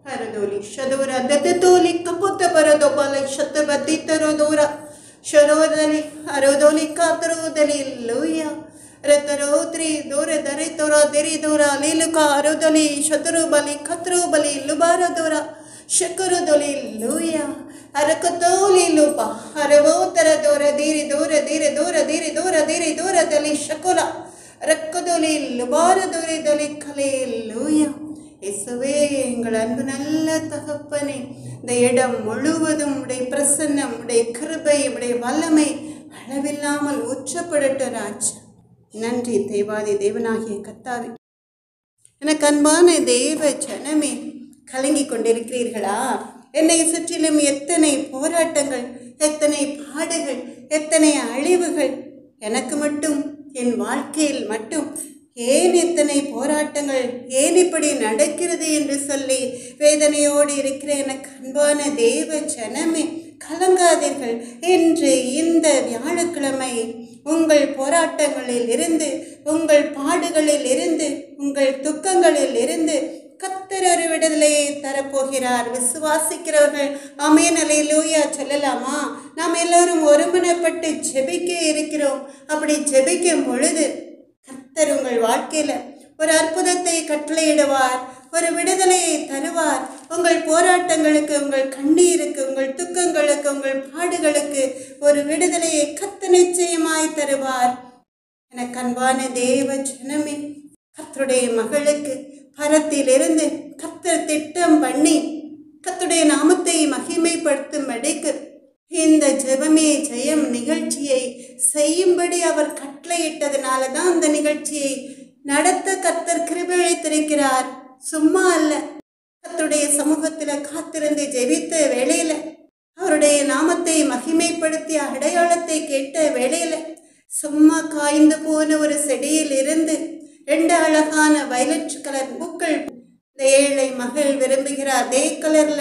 Paradoli, Shadora, Datatoli, Kaputa Paradopala, Shatabati Tarodora, Sharodali, Arodoli, Katrodali, Luya, Retarodri, Dora, Daritora, Deridora, Liluka, Arodoli, Shatarubali, Katrubali, Lubaradora, Shakarudoli, Luya, Arakatoli, Lupa, Aravotara, Dora, Diri, Dora, Diri, Dora, Diri, Dora, Diri, Dora, Dali, Shakula, ரக்கதொலி லுபாரதொலி தொலி கலே லூயா இயேசுவே எங்கள் அன்பு நல்ல தகப்பனே இந்த இடம் முழுவதும் உடைய பிரசன்னம் உடைய கிருபை உடைய வல்லமை அளவில்லாமல் ஊற்றப்படட்டும் ராஜ் நன்றி தேவாதி தேவனாகிய கத்தாவே எனக்கு அன்பான தேவ ஜனமே கலங்கி கொண்டிருக்கிறீர்களா என்னை சுற்றிலும் எத்தனை போராட்டங்கள் எத்தனை பாடுகள் எத்தனை அழிவுகள் எனக்கு மட்டும் என் வாழ்க்கையில் மட்டும் ஏன் இத்தனை போராட்டங்கள் ஏன் இப்படி நடக்கிறது என்று சொல்லி வேதனையோடு இருக்கிற எனக்கு அன்பான தேவ ஜனமே கலங்காதீர்கள் என்று இந்த வியாழக்கிழமை உங்கள் போராட்டங்களில் இருந்து உங்கள் பாடுகளில் இருந்து உங்கள் துக்கங்களில் இருந்து கத்தர் ஒரு விடுதலையை தரப்போகிறார் விசுவாசிக்கிறவர்கள் அமேனலை லூயா சொல்லலாமா நாம் எல்லாரும் ஒருமனப்பட்டு ஜெபிக்க இருக்கிறோம் அப்படி ஜெபிக்கும் பொழுது கத்தர் உங்கள் வாழ்க்கையில ஒரு அற்புதத்தை கட்டளையிடுவார் ஒரு விடுதலையை தருவார் உங்கள் போராட்டங்களுக்கு உங்கள் கண்ணீருக்கு உங்கள் துக்கங்களுக்கு உங்கள் பாடுகளுக்கு ஒரு விடுதலையை கத்த நிச்சயமாய் தருவார் எனக்கு அன்பான தேவ ஜனமே கத்தருடைய மகளுக்கு பரத்திலிருந்து கத்தர் திட்டம் பண்ணி கத்துடைய நாமத்தை மகிமைப்படுத்தும் அடைக்கு இந்த ஜெபமே ஜெயம் நிகழ்ச்சியை செய்யும்படி அவர் கட்டளையிட்டதுனால தான் அந்த நிகழ்ச்சியை நடத்த கத்தர் கிருபழைத்திருக்கிறார் சும்மா அல்ல கத்துடைய சமூகத்தில் காத்திருந்து ஜெபித்த வேளையில அவருடைய நாமத்தை மகிமைப்படுத்திய அடையாளத்தை கேட்ட வேளையில சும்மா காய்ந்து போன ஒரு செடியில் இருந்து ரெண்டு அழகான வயலட் கலர் பூக்கள் இந்த ஏழை மகள் விரும்புகிற அதே கலர்ல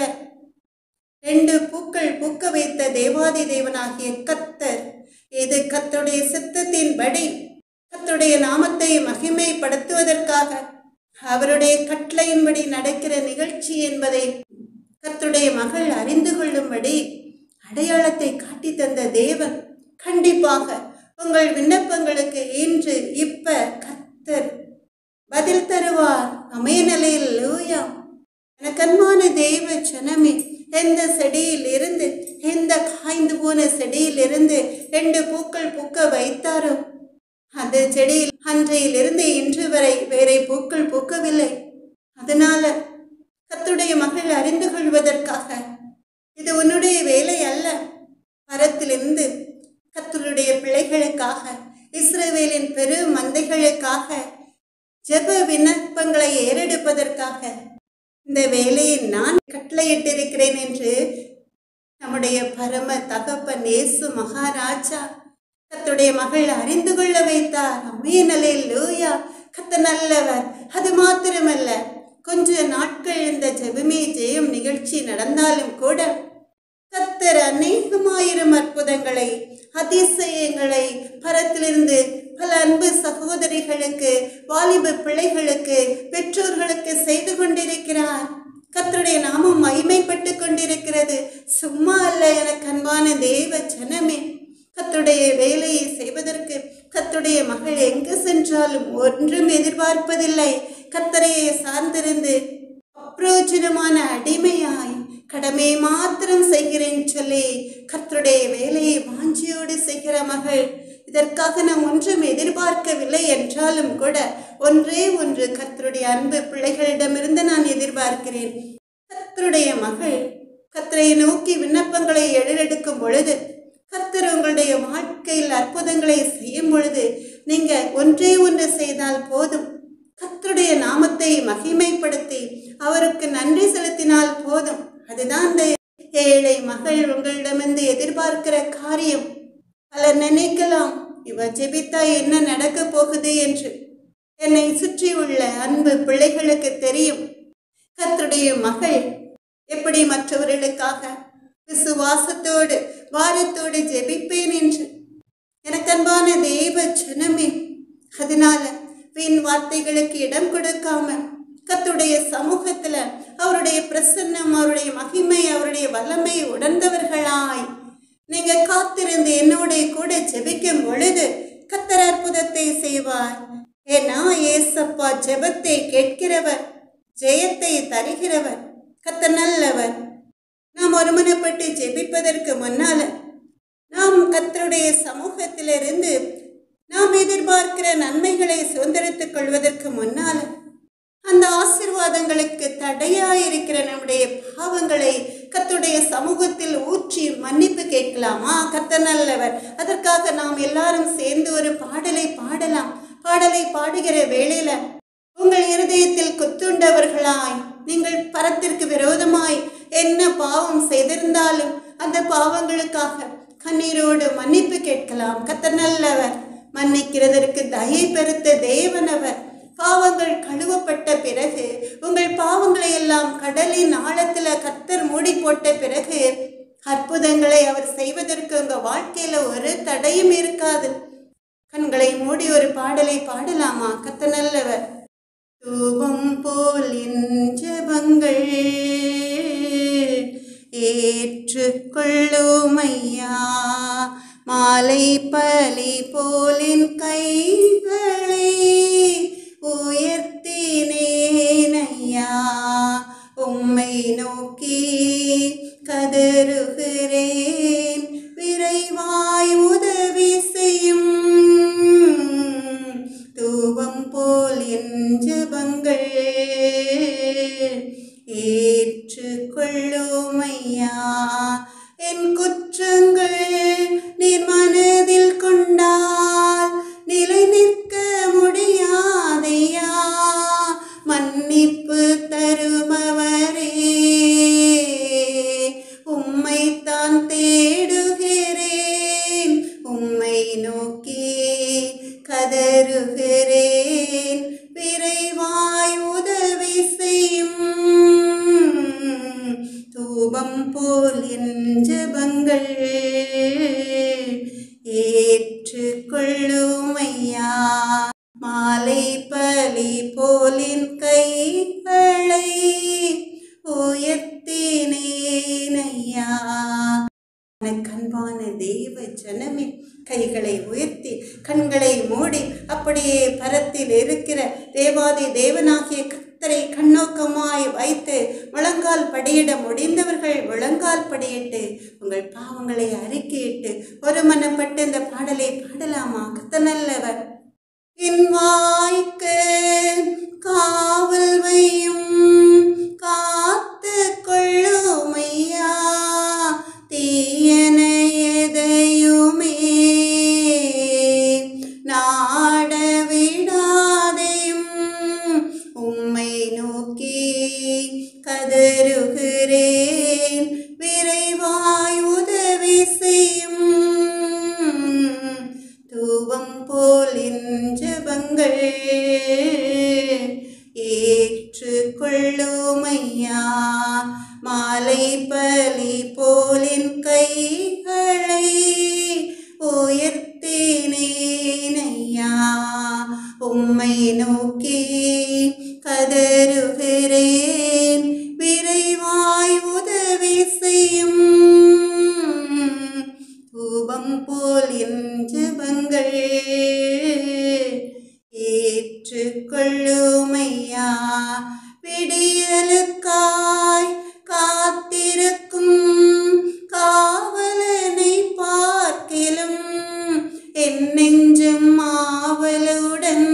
ரெண்டு பூக்கள் பூக்க வைத்த தேவாதி தேவனாகிய கத்தர் இது கத்தருடைய சித்தத்தின்படி கத்தருடைய நாமத்தை மகிமைப்படுத்துவதற்காக அவருடைய கட்டளையின்படி நடக்கிற நிகழ்ச்சி என்பதை கர்த்தருடைய மகள் அறிந்து கொள்ளும்படி அடையாளத்தை காட்டி தந்த தேவன் கண்டிப்பாக உங்கள் விண்ணப்பங்களுக்கு இன்று இப்ப கர்த்தர் பதில் தருவார் அமையநிலையில் லூயா எனக்கு அன்பான தெய்வ ஜனமே எந்த செடியில் இருந்து எந்த காய்ந்து போன செடியில் இருந்து ரெண்டு பூக்கள் பூக்க வைத்தாரோ அந்த செடியில் அன்றையிலிருந்து இன்று வரை வேறே பூக்கள் பூக்கவில்லை அதனால கத்துடைய மகள் அறிந்து கொள்வதற்காக இது உன்னுடைய வேலை அல்ல மரத்திலிருந்து கத்தருடைய பிள்ளைகளுக்காக இஸ்ரவேலின் பெரு மந்தைகளுக்காக ஜெப விண்ணப்பங்களை ஏறெடுப்பதற்காக இந்த வேலையை நான் கட்டளையிட்டிருக்கிறேன் என்று நம்முடைய பரம தகப்பன் இயேசு மகாராஜா கத்துடைய மகள் அறிந்து கொள்ள வைத்தார் அமேனலே லூயா கத்த நல்லவர் அது மாத்திரமல்ல கொஞ்ச நாட்கள் இந்த ஜெபமே ஜெயம் நிகழ்ச்சி நடந்தாலும் கூட கத்தர் அநேகமாயிரம் அற்புதங்களை அதிசயங்களை பரத்திலிருந்து பல அன்பு சகோதரிகளுக்கு வாலிப பிள்ளைகளுக்கு பெற்றோர்களுக்கு செய்து கொண்டிருக்கிறார் கத்தருடைய நாமம் மகிமைப்பட்டு கொண்டிருக்கிறது சும்மா அல்ல எனக்கு அன்பான தேவ ஜனமே கத்துடைய வேலையை செய்வதற்கு கத்துடைய மகள் எங்கு சென்றாலும் ஒன்றும் எதிர்பார்ப்பதில்லை கத்தரையை சார்ந்திருந்து அப்ரோஜனமான அடிமையாய் கடமையை மாத்திரம் செய்கிறேன் சொல்லி கர்த்தருடைய வேலையை வாஞ்சியோடு செய்கிற மகள் இதற்காக நாம் ஒன்றும் எதிர்பார்க்கவில்லை என்றாலும் கூட ஒன்றே ஒன்று கர்த்தருடைய அன்பு பிள்ளைகளிடமிருந்து நான் எதிர்பார்க்கிறேன் கர்த்தருடைய மகள் கர்த்தரை நோக்கி விண்ணப்பங்களை எழெடுக்கும் பொழுது கர்த்தர் உங்களுடைய வாழ்க்கையில் அற்புதங்களை செய்யும் பொழுது நீங்க ஒன்றே ஒன்று செய்தால் போதும் கர்த்தருடைய நாமத்தை மகிமைப்படுத்தி அவருக்கு நன்றி செலுத்தினால் போதும் அதுதான் இந்த ஏழை மகள் உங்களிடமிருந்து எதிர்பார்க்கிற காரியம் பலர் நினைக்கலாம் இவ ஜெபித்தா என்ன நடக்க போகுது என்று என்னை சுற்றி உள்ள அன்பு பிள்ளைகளுக்கு தெரியும் கர்த்தருடைய மகள் எப்படி மற்றவர்களுக்காக விசுவாசத்தோடு வாரத்தோடு ஜெபிப்பேன் என்று எனக்கு அன்பான தெய்வ ஜனமே அதனால வீண் வார்த்தைகளுக்கு இடம் கொடுக்காம கத்துடைய சமூகத்துல அவருடைய பிரசன்னம் அவருடைய மகிமை அவருடைய வல்லமை உணர்ந்தவர்களாய் நீங்க காத்திருந்து என்னோட கூட ஜெபிக்கும் பொழுது கத்தர் அற்புதத்தை செய்வார் ஏன்னா ஏசப்பா ஜெபத்தை கேட்கிறவர் ஜெயத்தை தருகிறவர் கத்த நல்லவர் நாம் ஒருமனப்பட்டு ஜெபிப்பதற்கு முன்னால நாம் கத்தருடைய சமூகத்திலிருந்து நாம் எதிர்பார்க்கிற நன்மைகளை சுதந்திரித்துக் கொள்வதற்கு முன்னால அந்த ஆசிர்வாதங்களுக்கு தடையாயிருக்கிற நம்முடைய பாவங்களை கத்துடைய சமூகத்தில் ஊற்றி மன்னிப்பு கேட்கலாமா கத்த நல்லவர் அதற்காக நாம் எல்லாரும் சேர்ந்து ஒரு பாடலை பாடலாம் பாடலை பாடுகிற வேளையில உங்கள் இருதயத்தில் குத்துண்டவர்களாய் நீங்கள் பரத்திற்கு விரோதமாய் என்ன பாவம் செய்திருந்தாலும் அந்த பாவங்களுக்காக கண்ணீரோடு மன்னிப்பு கேட்கலாம் கத்த நல்லவர் மன்னிக்கிறதற்கு தயை பெருத்த தேவனவர் பாவங்கள் கழுவப்பட்ட பிறகு உங்கள் பாவங்களை எல்லாம் கடலின் ஆழத்துல கத்தர் மூடி போட்ட பிறகு அற்புதங்களை அவர் செய்வதற்கு உங்க வாழ்க்கையில ஒரு தடையும் இருக்காது கண்களை மூடி ஒரு பாடலை பாடலாமா கத்த நல்லவர் தூபம் போல் என் ஜெபங்கள் ஏற்றுக்கொள்ளும் ஐயா மாலை பலி போலின் கைகளை உயர்த்தினேன் ஐயா உம்மை நோக்கி கதறுகிறேன் விரைவாய் உதவி செய்யும் தூவம் போல் என் ஜெபங்கள் ஏற்றுக்கொள்ளும் ஐயா என் குற்றங்கள் நீர் மனதில் கொண்டால் நிலை நிற்க முடியாதையா மன்னிப்பு தருபவரே உம்மைத்தான் தேடுகிறேன் உம்மை நோக்கி கதறுகிறேன் விரைவாய் உதவி செய்யும் தூபம் போல் என் ஜெபங்கள் ஏற்றுக்கொள்ளும் ஐயா மாலை பலி போலின் கைகளை உயர்த்தினேன் ஐயா எனக்கு அன்பான தெய்வ ஜனமே கைகளை உயர்த்தி கண்களை மூடி அப்படியே பரத்தில் இருக்கிற தேவாதி தேவனாகிய கத்தரை கண்ணோக்கமாய் வைத்து முழங்கால் படியிட முடிந்தவர்கள் முழங்கால் படியிட்டு உங்கள் பாவங்களை அறிக்கையிட்டு ஒரு மனப்பட்டு இந்த பாடலை பாடலாமா கத்த நல்லவர் என் வாய்க்கு காவல் வையும் காத்து கொள்ளுமையா தீயன எதையுமே நாட விடாதையும் உம்மை நோக்கி கதறுகிறேன் விரைவாய் உதவி செய்யும் தூவம் போல் என் ஜெபங்கள் ஏற்றுக்கொள்ளுமையா மாலை பலி போலின் கைகளை உயர்த்தினேன் ஐயா உம்மை நோக்கி கதறுகிறேன் விரைவாய் உதவி செய்யும் தூபம் போல் என் ஜெபங்கள் ஏற்றுக்கொள்ளுமையா விடியலுக்காய் காத்திருக்கும் காவலனை பார்க்கிலும் என் நெஞ்சம் ஆவலுடன்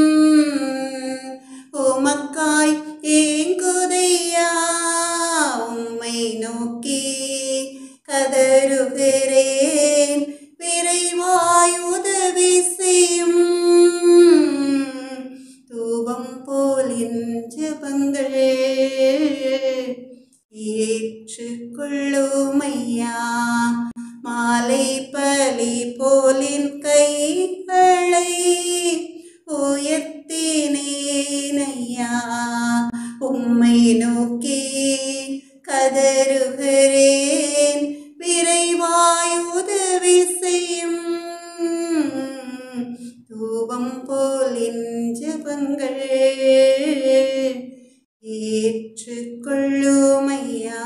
உமக்காய் ஏங்குதையா உம்மை நோக்கி கதறுகிறேன் விரைவாய் உதவி செய்யும் தூபம் போல் என் ஜெபங்கள் ஏற்றுக்கொள்ளுமையா மாலை பலி போலின் கைகளை உயர்த்தினேன் ஐயா உம்மை நோக்கி கதறுகிறேன் விரைவாய் உதவி செய்யும் தூபம் போல் என் ஜெபங்கள் ஏற்றுக்கொள்ளும் ஐயா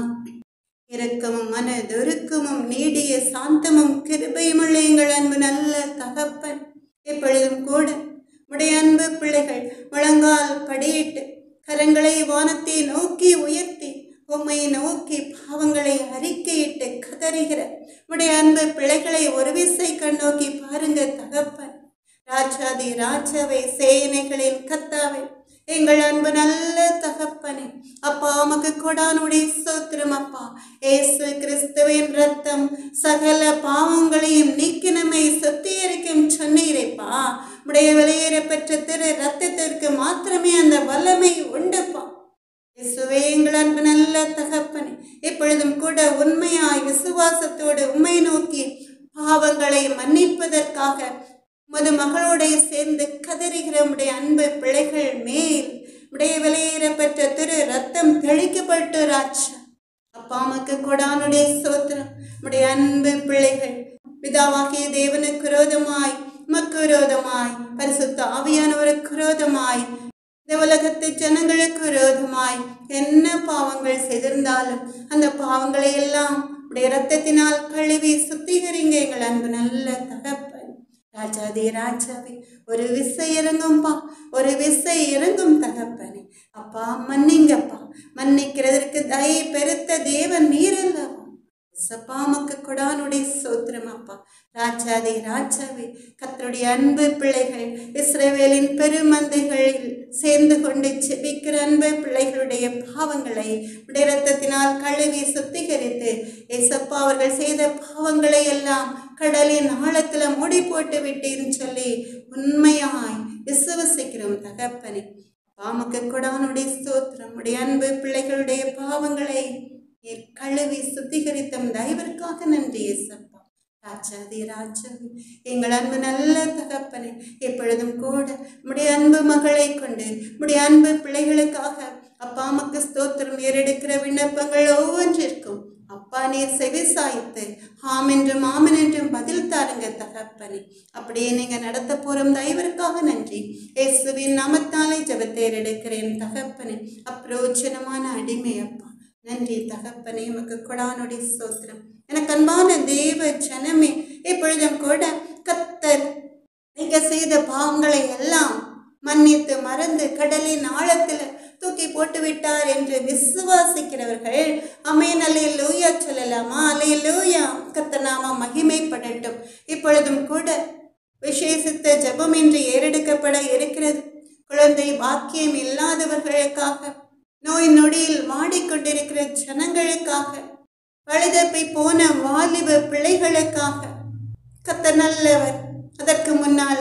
இரக்கமும் மனதொருக்கமும் நீடிய சாந்தமும் கிருபையுமுள்ள எங்கள் அன்பு நல்ல தகப்பன் எப்பொழுதும் கூட உடைய அன்பு பிள்ளைகள் முழங்கால் படியிட்டு கரங்களை வானத்தை நோக்கி உயர்த்தி உம்மை நோக்கி பாவங்களை அறிக்கையிட்டு கதறுகிற உடைய அன்பு பிள்ளைகளை ஒரு விசை கண்ணோக்கி பாருங்க தகப்பன் ராஜாதி ராஜாவை சேனைகளின் கத்தாவை எங்கள் அன்பு நல்ல தகப்பனே அப்பா உமக்கு கொடானுடைய சோத்திரம் அப்பா ஏசு கிறிஸ்துவின் ரத்தம் சகல பாவங்களையும் நீக்கி நம்மை சுத்திகரிக்கும் சொன்னீரேப்பா உடைய வெளியேற பெற்ற திரு ரத்தத்திற்கு மாத்திரமே அந்த வல்லமை உண்டுப்பா இயேசுவே எங்கள் அன்பு நல்ல தகப்பனே இப்பொழுதும் கூட உண்மையாய் விசுவாசத்தோடு உண்மை நோக்கி பாவங்களை மன்னிப்பதற்காக உமது மகளோட சேர்ந்து கதறுகிற உடைய அன்பு பிள்ளைகள் மேல் உடைய வெளியேறப்பட்ட திரு ரத்தம் தெளிக்கப்பட்டு ராஜா அப்பா அம்மாக்கு கொடானுடைய சோத்திரம் உடைய அன்பு பிள்ளைகள் பிதாவாகிய தேவனுக்கு விரோதமாய் உமக்கு விரோதமாய் பரிசுத்த ஆவியானவருக்கு விரோதமாய் இந்த உலகத்து ஜனங்களுக்கு விரோதமாய் என்ன பாவங்கள் செய்திருந்தாலும் அந்த பாவங்களை எல்லாம் உடைய ரத்தத்தினால் கழுவி சுத்திகரிங்க எங்கள் அன்பு நல்ல தகப்பன் ராஜாதி ராஜாவே ஒரு விசை இறங்கும்பா ஒரு விசை இறங்கும் தகப்பனே அப்பா மன்னிங்கப்பா மன்னிக்கிறதற்கு தயை பெருத்த தேவன் நீரல்லவா சப்பாமக்கு கொடானுடைய சோத்திரம் அப்பா ராஜாதே ராஜாவே கத்தருடைய அன்பு பிள்ளைகள் இஸ்ரவேலின் பெருமந்தைகளில் சேர்ந்து கொண்டு செபிக்கிற அன்பு பிள்ளைகளுடைய பாவங்களை உடைய ரத்தத்தினால் கழுவி சுத்திகரித்து ஏசப்பா அவர்கள் செய்த பாவங்களை எல்லாம் கடலின் ஆழத்துல மூடி போட்டு விட்டேன்னு சொல்லி உண்மையாய் விசுவசிக்கிறோம் தகப்பனே பாமக்கு கொடானுடைய ஸ்தோத்திரம் உடைய அன்பு பிள்ளைகளுடைய பாவங்களை நீர் கழுவி சுத்திகரித்த தயவிற்காக நன்றி ஏசப்பா ராஜாதி ராஜாவி எங்கள் அன்பு நல்ல தகப்பனே எப்பொழுதும் கூட உடைய அன்பு மகளை கொண்டு உடைய அன்பு பிள்ளைகளுக்காக அப்பா அம்மாக்கு ஸ்தோத்திரம் ஏறெடுக்கிற விண்ணப்பங்கள் ஒவ்வொன்றிற்கும் அப்பா நீர் செவி சாய்த்து ஆம் என்றும் ஆமன் என்றும் பதில் தாருங்க தகப்பனே அப்படியே நீங்க நடத்த போறோம் தயவிற்காக நன்றி இயேசுவின் நாமத்தாலே ஜெபத்தை எடுக்கிறேன் தகப்பனே அப்ரோச்சனமான அடிமை அப்பா நன்றி தகப்பனே உமக்கு கொடானுடைய சோத்திரம் எனக்கு அன்பான தேவ ஜனமே இப்பொழுதும் கூட கத்தர் நீங்க செய்த பாவங்களை எல்லாம் மன்னித்து மறந்து கடலின் ஆழத்தில் தூக்கி போட்டு விட்டார் என்று விசுவாசிக்கிறவர்கள் அமேன் அலே லூயா சொல்லலாமா அலே லூயா கத்தநாம மகிமைப்படட்டும் இப்பொழுதும் கூட விசேஷித்த ஜெபம் என்று ஏறெடுக்கப்பட இருக்கிறது குழந்தை பாக்கியம் இல்லாதவர்களுக்காக நோய் நொடியில் வாடிக்கொண்டிருக்கிற ஜனங்களுக்காக பழுதப்பை போன வாலிப பிள்ளைகளுக்காக கத்த நல்லவர் அதற்கு முன்னால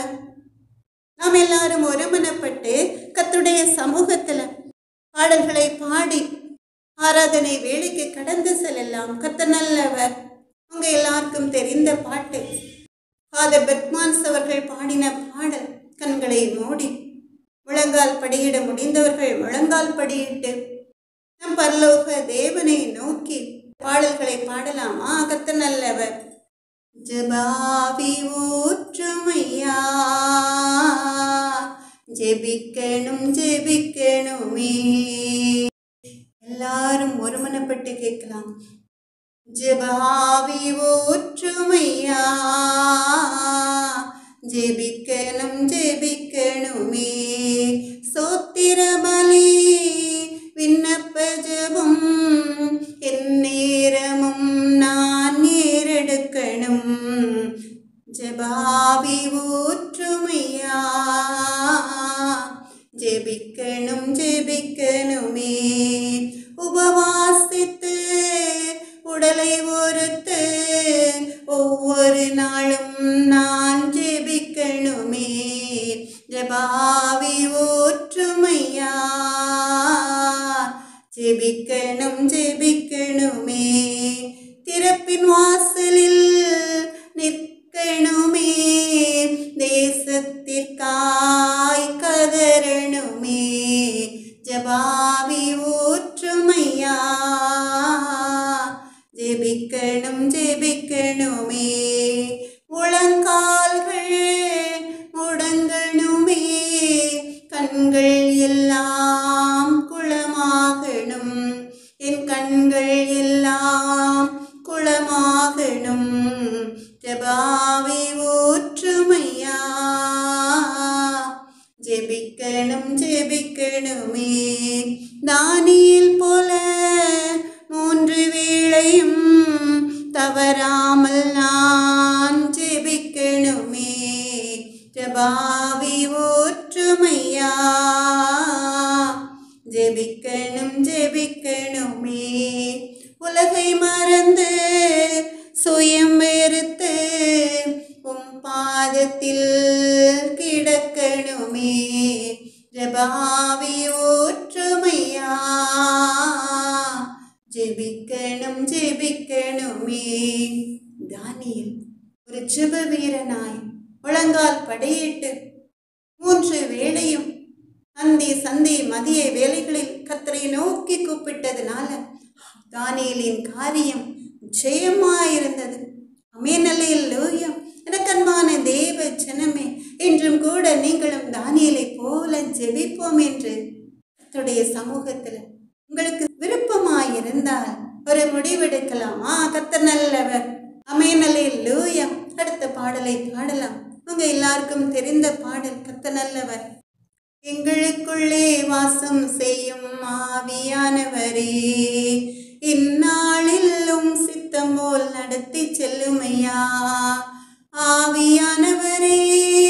நாம் எல்லாரும் ஒருமனப்பட்டு கத்துடைய சமூகத்துல பாடல்களை பாடி ஆராதனை வேலைக்கு கடந்து செல்லலாம் கத்த நல்லவர் உங்க எல்லாருக்கும் தெரிந்த பாட்டு ஃபாதர் பெட்மான்ஸ் அவர்கள் பாடின பாடல் கண்களை மூடி முழங்கால் படியிட முடிந்தவர்கள் முழங்கால் படியிட்டு நம் பரலோக தேவனை நோக்கி பாடல்களை பாடலாமா கத்த நல்லவர் ஜபாவி ஊற்றுமையா ஜெபிக்கணும் ஜெபிக்கணுமே எல்லாரும் ஒருமனப்பட்டு கேட்கலாம் ஜபாவி ஊற்றுமையா ஜெபிக்கணும் ஜெபிக்கணுமே சோத்திர பலி விண்ணப்ப ஜெபம் எந்நேரமும் நான் ஏறெடுக்கணும் ஜபாவி ஊற்றுமையா ஜெபிக்கணும் ஜெபிக்கணுமே உபவாசித்து உடலை ஒருத்து ஒவ்வொரு நாளும் நான் ஜெபிக்கணுமே ஜபாவி ஊற்றுமையா ஜெபிக்கணும் ஜெபிக்கணுமே திறப்பின் வாசலில் நிற்கணுமே தேசத்திற்காய் கதறணுமே ஜபாவி ஊற்றுமையா ஜெபிக்கணும் ஜெபிக்கணுமே முழங்கால்கள் முடங்கணுமே கண்கள் எல்லாம் குள ஜெபிக்கணுமே உலகை மறந்து சுயம் வெறுத்து உம் பாதத்தில் கிடக்கணுமே ஜபாவி ஊற்றுமையா ஜெபிக்கணும் ஜெபிக்கணுமே தானியல் ஒரு ஜெப வீரனாய் முழங்கால் படையிட்டு மூன்று வேளையும் அந்தி சந்தி மதிய வேலைகளில் கத்தரை நோக்கி கூப்பிட்டதுனால தானியலின் காரியம் ஜெயமாயிருந்தது அமேனலையில் லூயம் எனக்கன்பான தேவ ஜனமே இன்றும் கூட நீங்களும் தானியலை போல ஜெபிப்போம் என்று கர்த்தருடைய சமூகத்தில் உங்களுக்கு விருப்பமாயிருந்தால் ஒரு முடிவெடுக்கலாமா கர்த்தர் நல்லவர் அமேனலையில் லூயம் அடுத்த பாடலை பாடலாம் உங்க எல்லாருக்கும் தெரிந்த பாடல் கர்த்தர் நல்லவர் எங்களுக்குள்ளே வாசம் செய்யும் ஆவியானவரே இந்நாளிலும் சித்தம் போல் நடத்தி செல்லுமையா ஆவியானவரே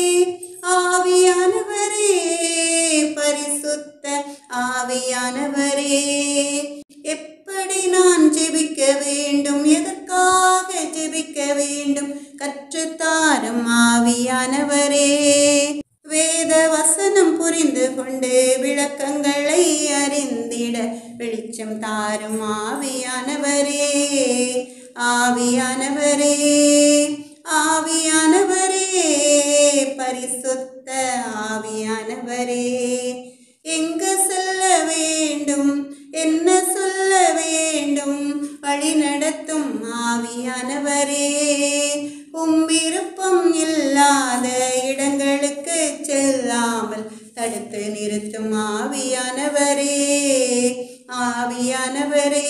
ஆவியானவரே பரிசுத்த ஆவியானவரே எப்படி நான் ஜெபிக்க வேண்டும் எதற்காக ஜெபிக்க வேண்டும் கற்றுத்தாரும் ஆவியானவரே வேத வசனம் புரிந்து கொண்டு விளக்கங்களை அறிந்திட வெளிச்சம் தாரும் ஆவியானவரே ஆவியானவரே ஆவியானவரே பரிசுத்த ஆவியானவரே எங்க செல்ல வேண்டும் என்ன சொல்ல வேண்டும் வழி நடத்தும் ஆவியானவரே உம் விருப்பம் இல்லாத இடங்களுக்கு செல்லாமல் தடுத்து நிறுத்தும் ஆவியானவரே ஆவியானவரே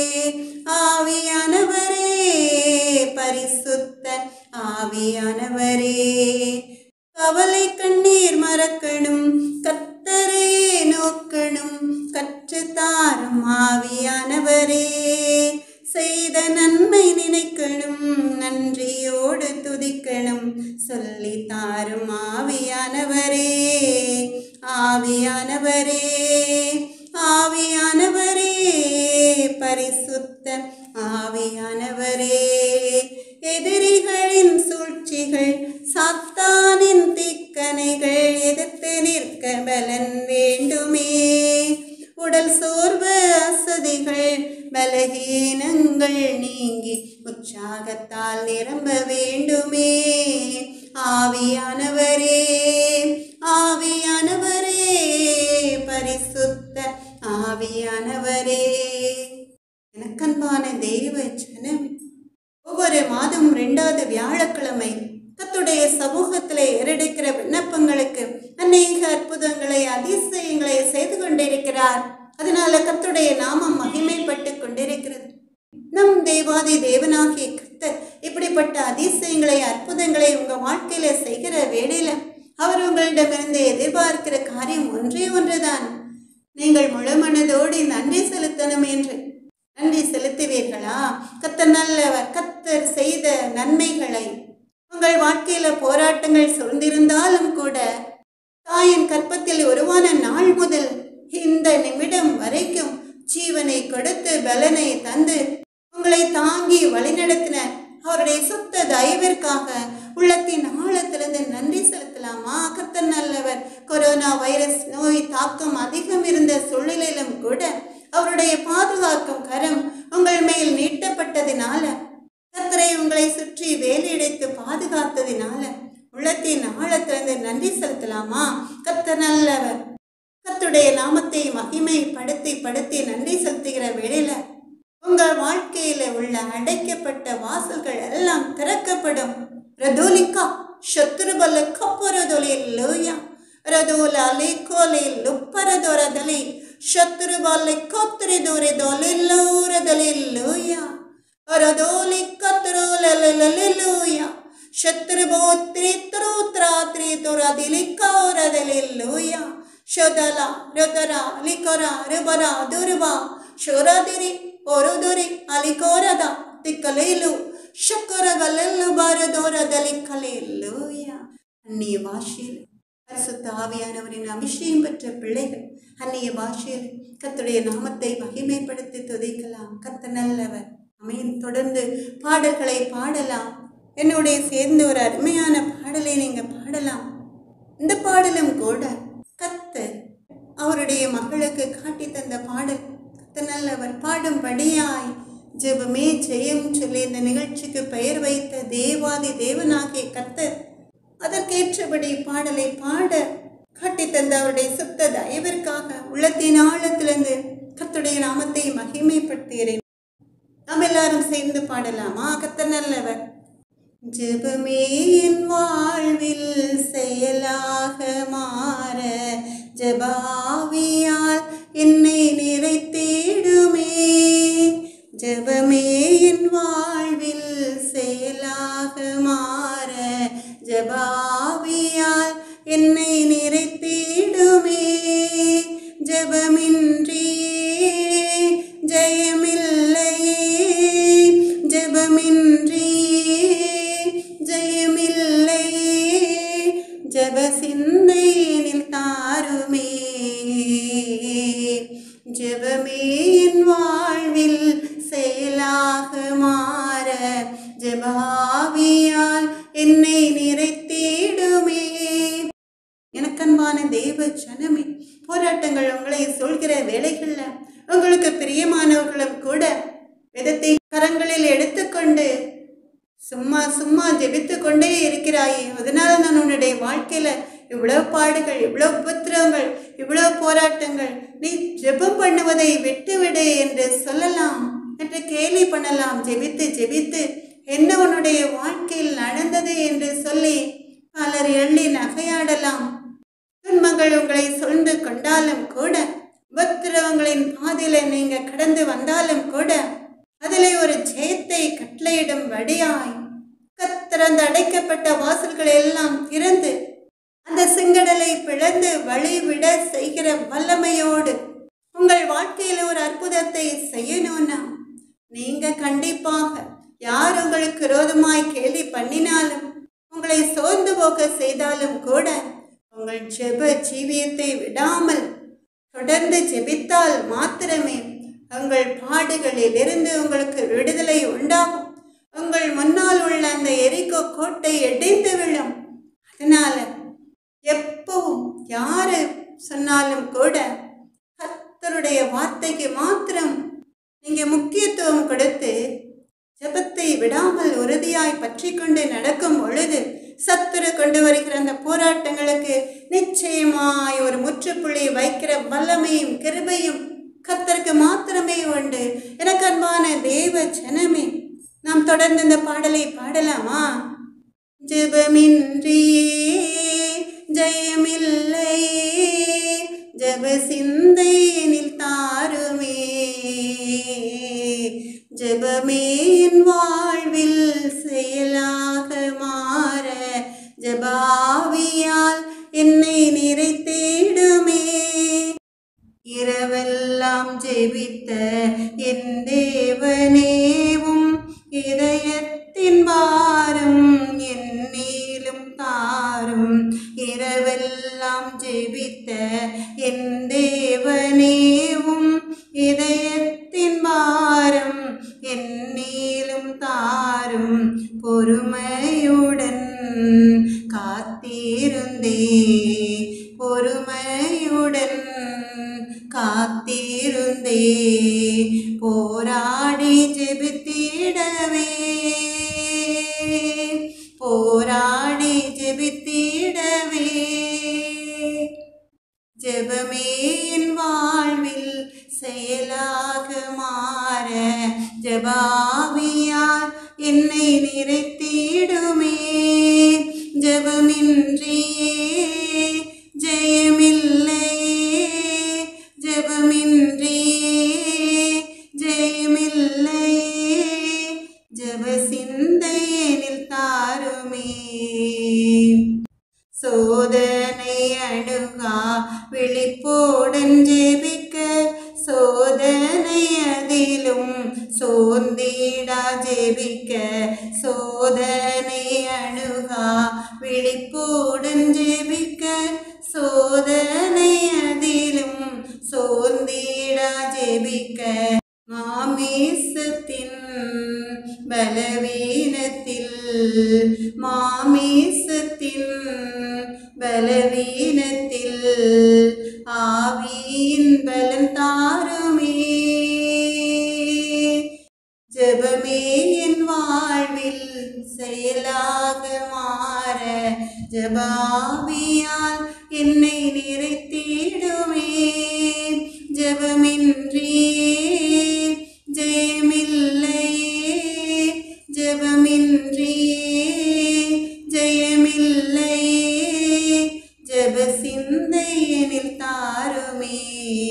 ஆவியானவரே பரிசுத்த ஆவியானவரே கவலை கண்ணீர் மறக்கணும் கத்தரையே நோக்கணும் கற்றுத்தாரும் ஆவியானவரே செய்த நன்மை நினைக்கணும் நன்றியோடு துதிக்கணும் சொல்லி தாரும் ஆவியானவரே ஆவியானவரே ஆவியானவரே பரிசுத்த ஆவியானவரே எதிரிகளின் சூழ்ச்சிகள் சாத்தானின் தீக்கணைகள் எதிர்த்து நிற்க பலன் வேண்டுமே உடல் சோர்வு அசதிகள் பலகீனங்கள் நீங்கி உற்சாகத்தால் நிரம்ப வேண்டுமே ஆவியானவரே ஆவியானவரே பரிசுத்த ஆவியானவரே எனக்கன்பான தெய்வ ஜனமே ஒவ்வொரு மாதம் ரெண்டாவது வியாழக்கிழமை கத்துடைய சமூகத்திலே ஏறெடுக்கிற விண்ணப்பங்களுக்கு அநேக அற்புதங்களை அதிசயங்களை செய்து கொண்டிருக்கிறார் அதனால கத்துடைய நாமம் மகிமைப்பட்டு கொண்டிருக்கிறது நம் தேவாதி தேவனாகிய கர்த்தர் இப்படிப்பட்ட அதிசயங்களை அற்புதங்களை உங்க வாழ்க்கையில செய்கிற வேளையில அவர் உங்களிடமிருந்து எதிர்பார்க்கிற காரியம் ஒன்றே ஒன்றுதான் நீங்கள் முழு மனதோடு நன்றி செலுத்தணும் என்று நன்றி செலுத்துவீர்களா கத்தர் நல்லவர் கத்தர் செய்த நன்மைகளை உங்கள் வாழ்க்கையில போராட்டங்கள் சூழ்ந்திருந்தாலும் கூட தாயின் கற்பத்தில் உருவான நாள் முதல் இந்த நிமிடம் வரைக்கும் ஜீவனை கொடுத்து பலனை தந்து உங்களை தாங்கி வழிநடத்தின அவருடைய சுத்த தயவிற்காக உள்ளத்தின் ஆழத்திலிருந்து நன்றி செலுத்தலாமா கர்த்தர் நல்லவர் கொரோனா வைரஸ் நோய் தாக்கம் அதிகம் இருந்த சூழ்நிலையிலும் கூட அவருடைய பாதுகாக்கும் கரம் உங்கள் மேல் நீட்டப்பட்டதினால கர்த்தரை உங்களை சுற்றி வேலையடைத்து பாதுகாத்ததினால உள்ளத்தின் ஆழத்திலிருந்து நன்றி செலுத்தலாமா கர்த்தர் நல்லவர் கர்த்தருடைய நாமத்தை மகிமைப்படுத்தி படுத்தி நன்றி செலுத்துகிற வேளையில உங்கள் வாழ்க்கையில உள்ள அடைக்கப்பட்ட வாசல்கள் எல்லாம் திறக்கப்படும் ரதோலிக்கா ಶತ್ರುಬಲ ಕಪ್ಪರದೊಲೆ ಲೋಯ ರದೋಲ ಲೇಕೋಲೆ ಲುಪ್ಪರದೊರದಲೆ ಶತ್ರುಬಲೆ ಕೊತ್ತರೆ ದೊರೆ ದೊಲೆ ಲೋರದಲೆ ಲೋಯ ರದೋಲಿ ಕತ್ತರೋಲಲೆ ಲೋಯ ಶತ್ರುಬೋತ್ರಿ ತ್ರೋತ್ರಾತ್ರಿ ತೊರದಿಲಿ ಕೌರದಲೆ ಲೋಯ ಶೊದಲ ರೊದರ ಲಿಕೊರ ರುಬರ ದುರ್ವ ಶೊರದಿರಿ ಒರುದುರಿ ಅಲಿಕೋರದ ತಿಕ್ಕಲೇಲು ಶಕ್ಕರಗಲೆಲ್ಲು ಬಾರದೋರದಲ್ಲಿ கலையிலூய அந்நிய பாஷையில் பரிசுத்த ஆவியானவரின் அபிஷேகம் பெற்ற பிள்ளைகள் அந்நிய பாஷையில் கர்த்தருடைய நாமத்தை மகிமைப்படுத்தி துதிக்கலாம் கர்த்த நல்லவர் அமையின் தொடர்ந்து பாடல்களை பாடலாம் என்னுடைய சேர்ந்து ஒரு அருமையான பாடலை நீங்க பாடலாம் இந்த பாடலும் கூட கர்த்தர் அவருடைய மகளுக்கு காட்டி தந்த பாடல் கர்த்த நல்லவர் பாடும்படியாய் ஜெபமே ஜெயம் சொல்லி இந்த நிகழ்ச்சிக்கு பெயர் வைத்த தேவாதி தேவனாகிய கர்த்தர் அதற்கேற்றபடி பாடலை பாட காட்டி தந்த அவருடைய சுத்த தயவிற்காக உள்ளத்தின் ஆழத்திலிருந்து கர்த்தருடைய நாமத்தை மகிமைப்படுத்துகிறேன் நாம் எல்லாரும் சேர்ந்து பாடலாமா கர்த்தர் நல்லவர் ஜெபமே என் வாழ்வில் செயலாக மாற ஜபாவியால் என்னை நிறைத்திடுமே ஜெபமே என் வாழ்வில் செயலாக மாற ஜபாவியால் என்னை நிறைத்திடுமே ஜெபமின்றியே ஜெயமில்லையே ஜெபமின்றியே ஜெயமில்லையே ஜப சிந்தையினில் தாருமே ஜெபமே என் வாழ்வில் செயலாக மாற ஜபாவியால் என்னை நிறைத்திடுமே எனக்கன்பான தெய்வ ஜனமே போராட்டங்கள் உங்களை சொல்கிற வேலைகள்ல உங்களுக்கு பிரியமானவர்களும் கூட வேதத்தை கரங்களில் எடுத்துக்கொண்டு சும்மா சும்மா ஜெபித்து கொண்டே இருக்கிறாயே அதனால நான் உன்னுடைய வாழ்க்கையில இவ்வளவு பாடுகள் இவ்வளவு உபத்திரவங்கள் இவ்வளவு போராட்டங்கள் நீ ஜெபம் பண்ணுவதை விட்டுவிடு என்று சொல்லலாம் என்று கேலி பண்ணலாம் ஜெபித்து ஜெபித்து என்ன உன்னுடைய வாழ்க்கையில் நடந்தது என்று சொல்லி பலர் எள்ளி நகையாடலாம் துன்பங்கள் உங்களை சூழ்ந்து கொண்டாலும் கூட உபத்திரவங்களின் பாதையில நீங்க கடந்து வந்தாலும் கூட அதிலே ஒரு ஜெயத்தை கட்டளையிடும் வடியாய் கத்திறந்து அடைக்கப்பட்ட வாசல்கள் எல்லாம் திறந்து அந்த செங்கடலை பிளந்து வழிவிட செய்கிற வல்லமையோடு உங்கள் வாழ்க்கையில ஒரு அற்புதத்தை செய்யணும்னா நீங்க கண்டிப்பாக யார் உங்களுக்கு விரோதமாய் கேலி பண்ணினாலும் உங்களை சோர்ந்து போக செய்தாலும் கூட உங்கள் ஜெப ஜீவியத்தை விடாமல் தொடர்ந்து ஜெபித்தால் மாத்திரமே உங்கள் பாடுகளிலிருந்து உங்களுக்கு விடுதலை உண்டாகும் உங்கள் முன்னால் உள்ள அந்த எரிக்கோ கோட்டை இடிந்து விழும் அதனால எப்பவும் யாரு சொன்னாலும் கூட கர்த்தருடைய வார்த்தைக்கு மாத்திரம் நீங்க முக்கியத்துவம் கொடுத்து ஜெபத்தை விடாமல் உறுதியாய் பற்றி கொண்டு நடக்கும் பொழுது சத்துரு கொண்டு வருகிற அந்த போராட்டங்களுக்கு நிச்சயமாய் ஒரு முற்றுப்புள்ளி வைக்கிற வல்லமையும் கிருபையும் கர்த்தருக்கு மாத்திரமே உண்டு எனக்கு அன்பான தேவ ஜனமே நாம் தொடர்ந்து இந்த பாடலை பாடலாமா ஜெபமின்றியே ஜெயமில்லையே ஜெப சிந்தையினில் தாருமே ஜெபமே என் வாழ்வில் செயலாக மாற ஜபாவியால் என்னை நிறைத்திடுமே இரவெல்லாம் ஜெபித்த என் தேவனேவும் இதயத்தின் பாரம் என்னிலும் தாரும் இரவெல்லாம் ஜெபித்த என் தேவனேவும் இதயத்தின் பாரம் என்னிலும் தாரும் பொறுமையுடன் காத்திருந்தே பொறுமையுடன் காத்திருந்தே போராடி ஜெபித்திடவே போராடி ஜெபித்திடவே ஜெபமே என் வாழ்வில் செயலாக மாற ஜபாவியால் என்னை நிறைத்திடுமே ஜெபமின்றியே ஜெயமில்லையே ஜெபமின்றியே ஜெயமில்லையே ஜெப சிந்தையனில் தாருமே சோதனை அணுகா விழிப்போடன் ஜெபிக்க சோதனை அதிலும் சோர்ந்திடா ஜெபிக்க சோதனை அணுகா விழிப்போடன் ஜெபிக்க சோதனை அதிலும் சோர்ந்திட மாமேசத்தின் பலவீனத்தில் மாமேசத்தின் பலவீனத்தில் ஆவியின் பலம் தாருமே ஜெபமே என் வாழ்வில் செயலாக மாற ஜபாவியால் என்னை நிறைத்திடுமே ஜெபமின்றியே ஜெயமில்லையே ஜெபமின்றியே ஜெயமில்லையே ஜெப சிந்தையனில் தாருமே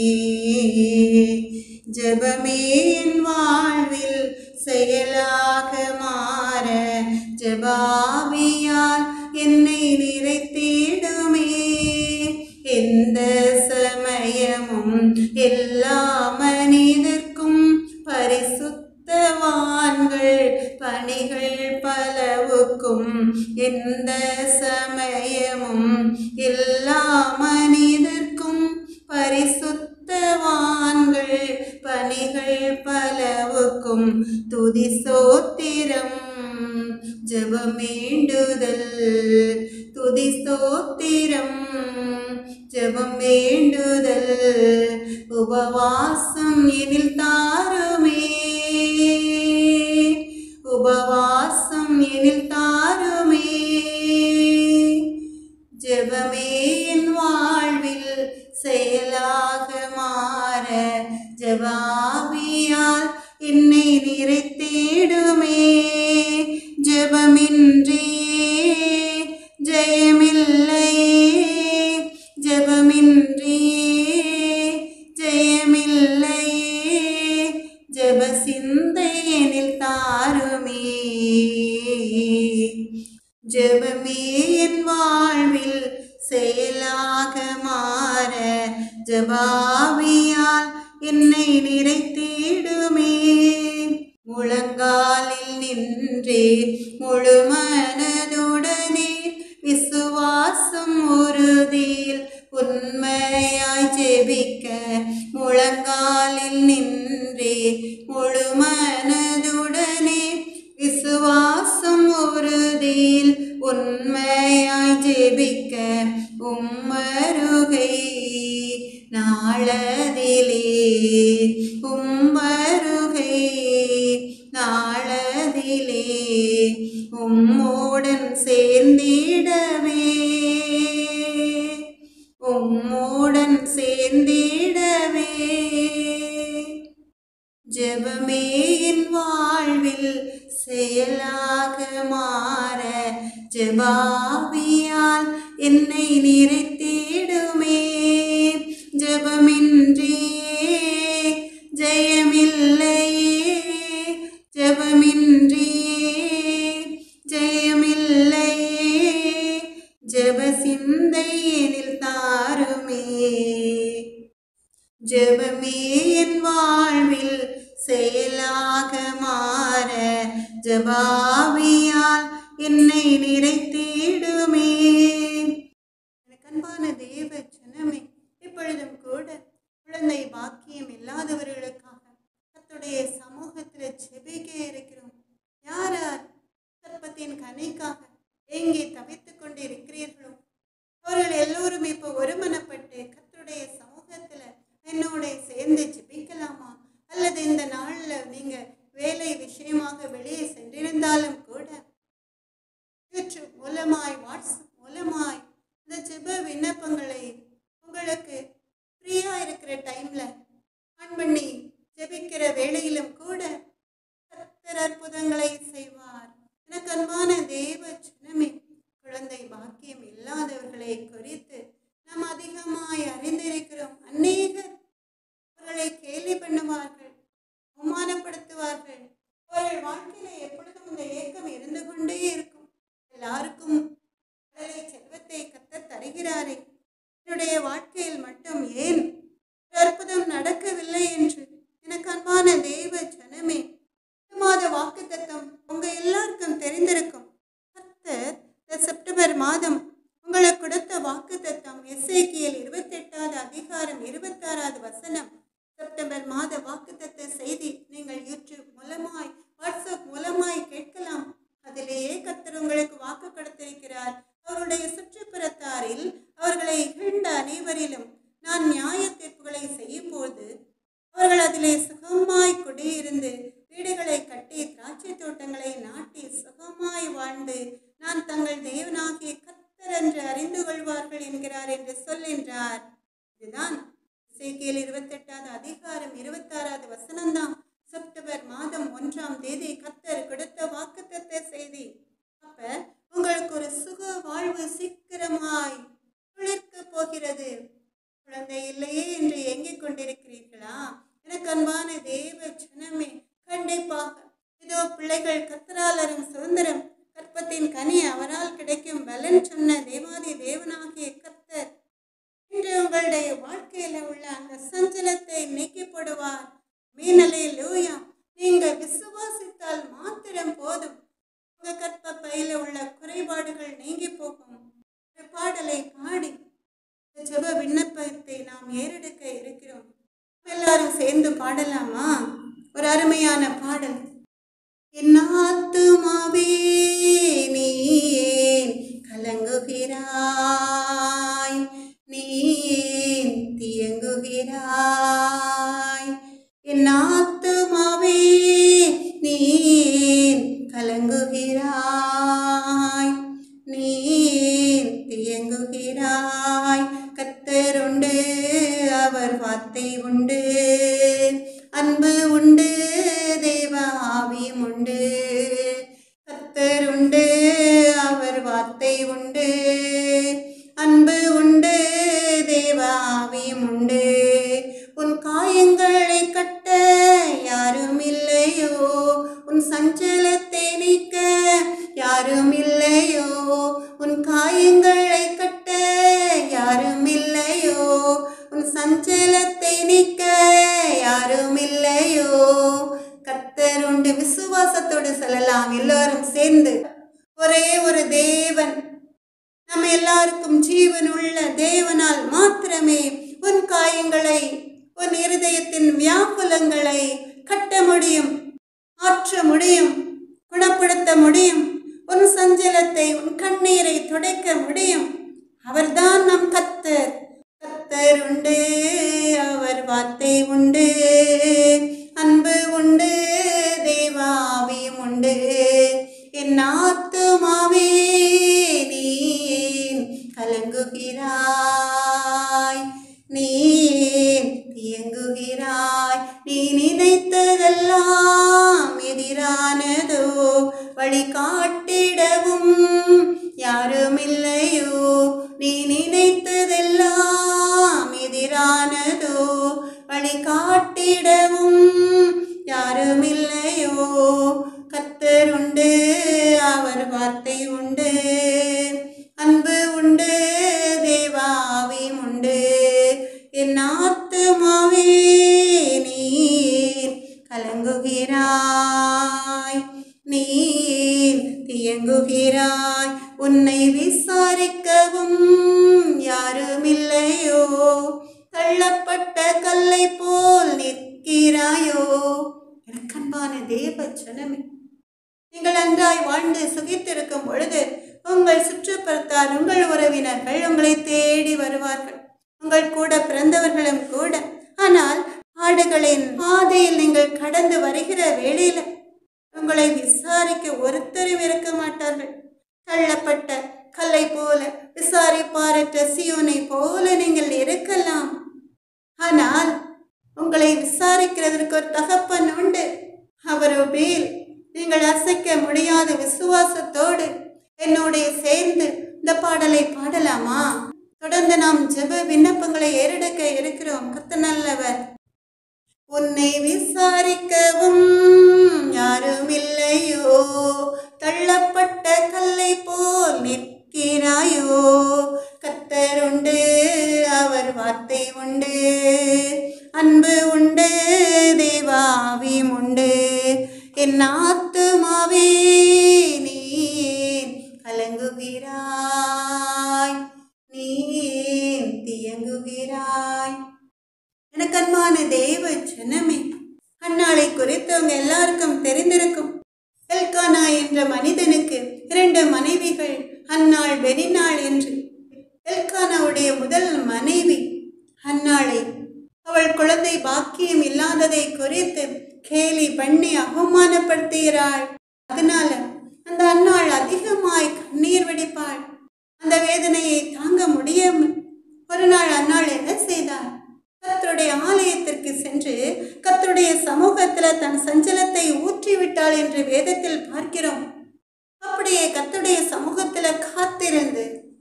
ஜெபமே என் வாழ்வில் செயலாக மாற ஜபாவியால் என்னை நிறைத்திடுமே எந்த சமயமும் எல்லா மனிதர்க்கும் பரிசுத்தவான்கள் பணிகள் பலவுக்கும் எந்த சமயமும் எல்லா மனிதர்க்கும் பரிசுத்தவான்கள் பணிகள் பலவுக்கும் துதி சோத்திரம் ஜபமேண்டுதல் துதி சோத்திரம் ஜபம் வேண்டுதல் உபவாசம் எனில் தாருமே உபவாசம் எனில் தாருமே ஜெபமே என் வாழ்வில் செயலாக மாற ஜபாவியால் என்னை நிறைத்திடுமே ஜெபமின்றியே ஜெயமில்லையே ஜெபமின்றியே ஜெயமில்லையே ஜெப சிந்தையனில் தாருமே ஜெபமே என் வாழ்வில் செயலாக மாற ஜபாவியால் என்னை நிறைத்திடுமே முழங்காலில் நின்றே முழு மனதுடனே விசுவாசம் உறுதியில் உண்மையாய் ஜெபிக்க முழங்காலில் நின்றே முழு மனதுடனே விசுவாசம் உறுதியில் உண்மையாய் ஜெபிக்க உம்மருகை நாளதிலே உம்மருகை நாளதிலே உம்மோடன் சேர்ந்திடவே உம்மோடன் சேர்ந்திடவே ஜெபமே என் வாழ்வில் செயலாக மாற ஜெபாவியால் என்னை நிறைத்திடுமே ஜெபமின்றியே ஜெயமில்லையே ஜெபமின்றியே ஜெயமில்லையே ஜெப சிந்தையனில் தாருமே ஜெபமே என் வாழ்வில் செயலாக மாற ஜபாவியால் என்னை நிறைத்திடுமே எனக்கு அன்பான தேவ ஜனமே இப்பொழுதும் கூட குழந்தை பாக்கியம் இல்லாதவர்களுக்காக கர்த்தருடைய சமூகத்தில் ஜெபிக்க இருக்கிறோம் யார் யார் கற்பத்தின் கனிக்காக எங்கே தவித்துக் கொண்டு இருக்கிறீர்களோ அவர்கள் எல்லோரும் இப்போ ஒருமனப்பட்டு கர்த்தருடைய சமூகத்துல என்னோட சேர்ந்து ஜெபிக்கலாமா அல்லது இந்த நாள்ல நீங்க வேலை விஷயமாக வெளியே சென்றிருந்தாலும் கூட யூடியூப் மூலமாய் வாட்ஸ்அப் மூலமாய் இந்த ஜெப விண்ணப்பங்களை உங்களுக்கு ஃப்ரீயா இருக்கிற டைம்ல ஆன் பண்ணி ஜெபிக்கிற வேளையிலும் கூட கர்த்தர் அற்புதங்களை செய்வார் எனக்கு அன்பான தேவ ஜனமே குழந்தை பாக்கியம் இல்லாதவர்களை குறித்து நாம் அதிகமாய் அறிந்திருக்கிறோம் அநேகர் அவர்களை கேலி பண்ணுவார்கள் அவமானப்படுத்துவார்கள் அவர்கள் வாழ்க்கையில எப்பொழுதும் இந்த ஏக்கம் இரண்டாவது வசனம்தான் செப்டம்பர் மாதம் ஒன்றாம் தேதி கத்தர் கொடுத்த வாக்குத்தத்த செய்தி அப்ப உங்களுக்கு ஒரு சுக வாழ்வு சீக்கிரமாய் துளிர்க்க போகிறது குழந்தை இல்லையே என்று எங்கிக் கொண்டிருக்கிறீர்களா எனக்கு அன்பான தேவ ஜனமே கண்டிப்பாக இதோ பிள்ளைகள் கத்தராலரும் சுதந்திரம் கற்பத்தின் கனி அவரால் கிடைக்கும் பலன் சொன்ன தேவாதி தேவனாகிய கத்தர் இன்று உங்களுடைய வாழ்க்கையில உள்ள அந்த சஞ்சலத்தை நீக்கி போடுவார் மீனலே லூயா நீங்க விசுவாசித்தால் மாத்திரம் போதும் உங்க கற்ப பையில உள்ள குறைபாடுகள் நீங்கி போகும் ஒரு பாடலை பாடி இந்த ஜெப விண்ணப்பத்தை நாம் ஏறெடுக்க இருக்கிறோம் எல்லாரும் சேர்ந்து பாடலாமா ஒரு அருமையான பாடல் என் ஆத்துமாவே நீ ஏன் கலங்குகிறாய் நீ ஏன் தியங்குகிறாய் என் ஆத்துமாவே நீ ஏன் கலங்குகிறாய் நீ ஏன் தியங்குகிறாய் கத்தருண்டு அவர் வார்த்தை உண்டு அன்பு உண்டு தேவ ஆவியும் உண்டு கத்தருண்டு அவர் வார்த்தை உண்டு அன்பு உண்டு தேவ ஆவியும் உண்டு உன் காயங்களை கட்ட யாரும் இல்லையோ உன் சஞ்சலத்தை நீக்க யாரும் இல்லையோ உன் காயங்களை கட்ட யாரும் இல்லையோ உன் சஞ்சலத்தை நீக்க யாரும் இல்லையோ கத்தர் உண்டு விசுவாசத்தோடு சொல்லலாம் எல்லாரும் சேர்ந்து ஒரே ஒரு தேவன் நம்ம எல்லாருக்கும் ஜீவன் உள்ள தேவனால் மாத்திரமே உன் காயங்களை உன் இருதயத்தின் வியாகுலங்களை கட்ட முடியும் ஆற்ற முடியும் குணப்படுத்த முடியும் உன் சஞ்சலத்தை உன் கண்ணீரை துடைக்க முடியும் அவர்தான் நம் கத்தர் கத்தர் உண்டு அவர் வார்த்தை உண்டு அன்பு உண்டு தேவாவியும் உண்டு என் ஆத்துமாவே நீ ஏன் கலங்குகிறாய் நீ ஏன் தியங்குகிறாய் நீ நினைத்ததெல்லாம் எதிரானதோ வழி காட்டிடவும் யாரும் இல்லையோ நீ நினைத்ததெல்லாம் எதிரானதோ வழி காட்டிடவும் யாரும் இல்லையோ கத்தர் உண்டு அவர் வார்த்தை உண்டு அன்பு உண்டு தேவாவியும் உண்டு என் ஆத்துமாவே நீ கலங்குகிறாய் நீ தியங்குகிறாய் உன்னை விசாரிக்கவும் யாரும் இல்லையோ தள்ளப்பட்ட கல்லை போல் நிற்கிறாயோ எனக்கு அன்பான தேவ ஜனமே நீங்கள் நன்றாய் வாழ்ந்து சுகித்திருக்கும் பொழுது உங்கள் சுற்றுப்புறத்தார் உங்கள் உறவினர்கள் உங்களை தேடி வருவார்கள் உங்கள் கூட பிறந்தவர்களும் கூட ஆனால் ஆடுகளின் பாதையில் நீங்கள் கடந்து வருகிற வேளையில உங்களை விசாரிக்க ஒருத்தரும் இருக்க மாட்டார்கள் தள்ளப்பட்ட கல்லை போல விசாரிப்பாரற்ற சியோனை போல நீங்கள் இருக்கலாம் ஆனால் உங்களை விசாரிக்கிறதற்கு ஒரு தகப்பன் உண்டு அவர் மேல் நீங்கள் அசைக்க முடியாத விசுவாசத்தோடு என்னோட சேர்ந்து இந்த பாடலை பாடலாமா தொடர்ந்து நாம் ஜெப விண்ணப்பங்களை ஏறெடுக்க இருக்கிறோம் கத்த நல்லவர் உன்னை விசாரிக்கவும் யாரும் இல்லையோ தள்ளப்பட்ட கல்லை போல் நிற்கிறாயோ கத்தர் உண்டு அவர் வார்த்தை உண்டு அன்பு உண்டு தேவாவியும் உண்டு என் ஆத்துமாவே நீ ஏன் கலங்குகிறாய் நீ ஏன் தியங்குகிறாய் எனக்கு அன்பான தேவ ஜனமே அந்நாளை குறித்து உங்க எல்லாருக்கும் தெரிந்திருக்கும் எல்கானா என்ற மனிதனுக்கு இரண்டு மனைவிகள் அந்நாள் வெறிநாள் என்று எல்கானாவுடைய முதல் மனைவி அந்நாளை அவள் குழந்தை பாக்கியம் இல்லாததை குறித்து கேலி பண்ணி அவமானப்படுத்துகிறாள் அதனால அந்த அன்னாள் அதிகமாய் கண்ணீர் வெடிப்பாள் அந்த வேதனையை தாங்க முடியாமல் ஒரு நாள் அன்னாள் என்ன செய்தாள் கர்த்தருடைய ஆலயத்திற்கு சென்று கர்த்தருடைய சமூகத்துல தன் சஞ்சலத்தை ஊற்றிவிட்டாள் என்று வேதத்தில் பார்க்கிறோம் அப்படியே கர்த்தருடைய சமூகத்துல காத்திருந்து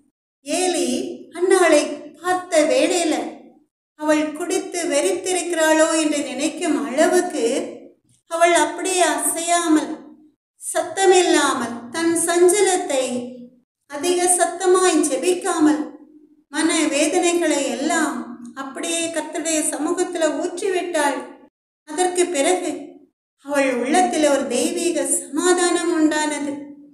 ஏலி அன்னாளை பார்த்த வேளையில அவள் குடித்து வெறித்திருக்கிறாளோ என்று நினைக்கும் அளவுக்கு அவள் அப்படியே அசையாமல் சத்தமில்லாமல் தன் சஞ்சலத்தை அதிக சத்தமாய் ஜெபிக்காமல் மன வேதனைகளை எல்லாம் அப்படியே கர்த்தருடைய சமூகத்துல ஊற்றிவிட்டாள் அதற்கு பிறகு அவள் உள்ளத்தில் ஒரு தெய்வீக சமாதானம் உண்டானது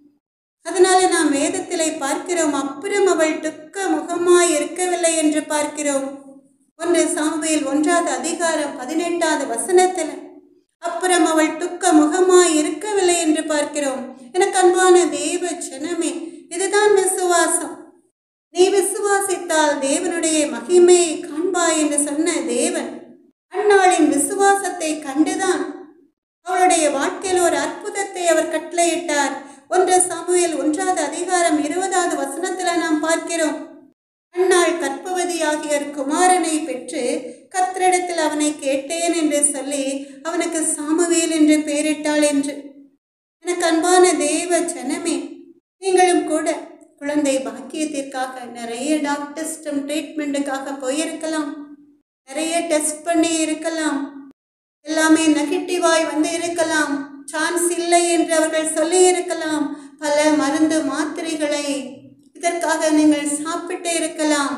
அதனால நாம் வேதத்திலே பார்க்கிறோம் அப்புறம் அவள் துக்க முகமாய் இருக்கவில்லை என்று பார்க்கிறோம் ஒன்று சாமுவேல் ஒன்றாவது அதிகாரம் பதினெட்டாவது வசனத்தில் அப்புறம் அவள் துக்க முகமாய் இருக்கவில்லை என்று பார்க்கிறோம் எனக்கு அன்பான தேவ ஜனமே இதுதான் விசுவாசம் நீ விசுவாசித்தால் தேவனுடைய மகிமையை காண்பாய் என்று சொன்ன தேவன் அன்னாளின் விசுவாசத்தை கண்டுதான் அவளுடைய வாழ்க்கையில் ஒரு அற்புதத்தை அவர் கட்டளையிட்டார் ஒன்று சாமுவேல் ஒன்றாவது அதிகாரம் இருபதாவது வசனத்துல நாம் பார்க்கிறோம் அன்னாள் கற்பவதியாகிய ஒரு குமாரனை பெற்று கத்திரிடத்தில் அவனை கேட்டேன் என்று சொல்லி அவனுக்கு சாமுவேல் என்று பெயரிட்டாள் என்று எனக்கு அன்பான தேவ ஜனமே நீங்களும் கூட குழந்தை பாக்கியத்திற்காக நிறைய டாக்டர்ஸ்டும் ட்ரீட்மெண்ட்டுக்காக போயிருக்கலாம் நிறைய டெஸ்ட் பண்ணி இருக்கலாம் எல்லாமே நெகட்டிவாய் வந்து இருக்கலாம் சான்ஸ் இல்லை என்று அவர்கள் சொல்லி இருக்கலாம் பல மருந்து மாத்திரைகளை இதற்காக நீங்கள் சாப்பிட்டு இருக்கலாம்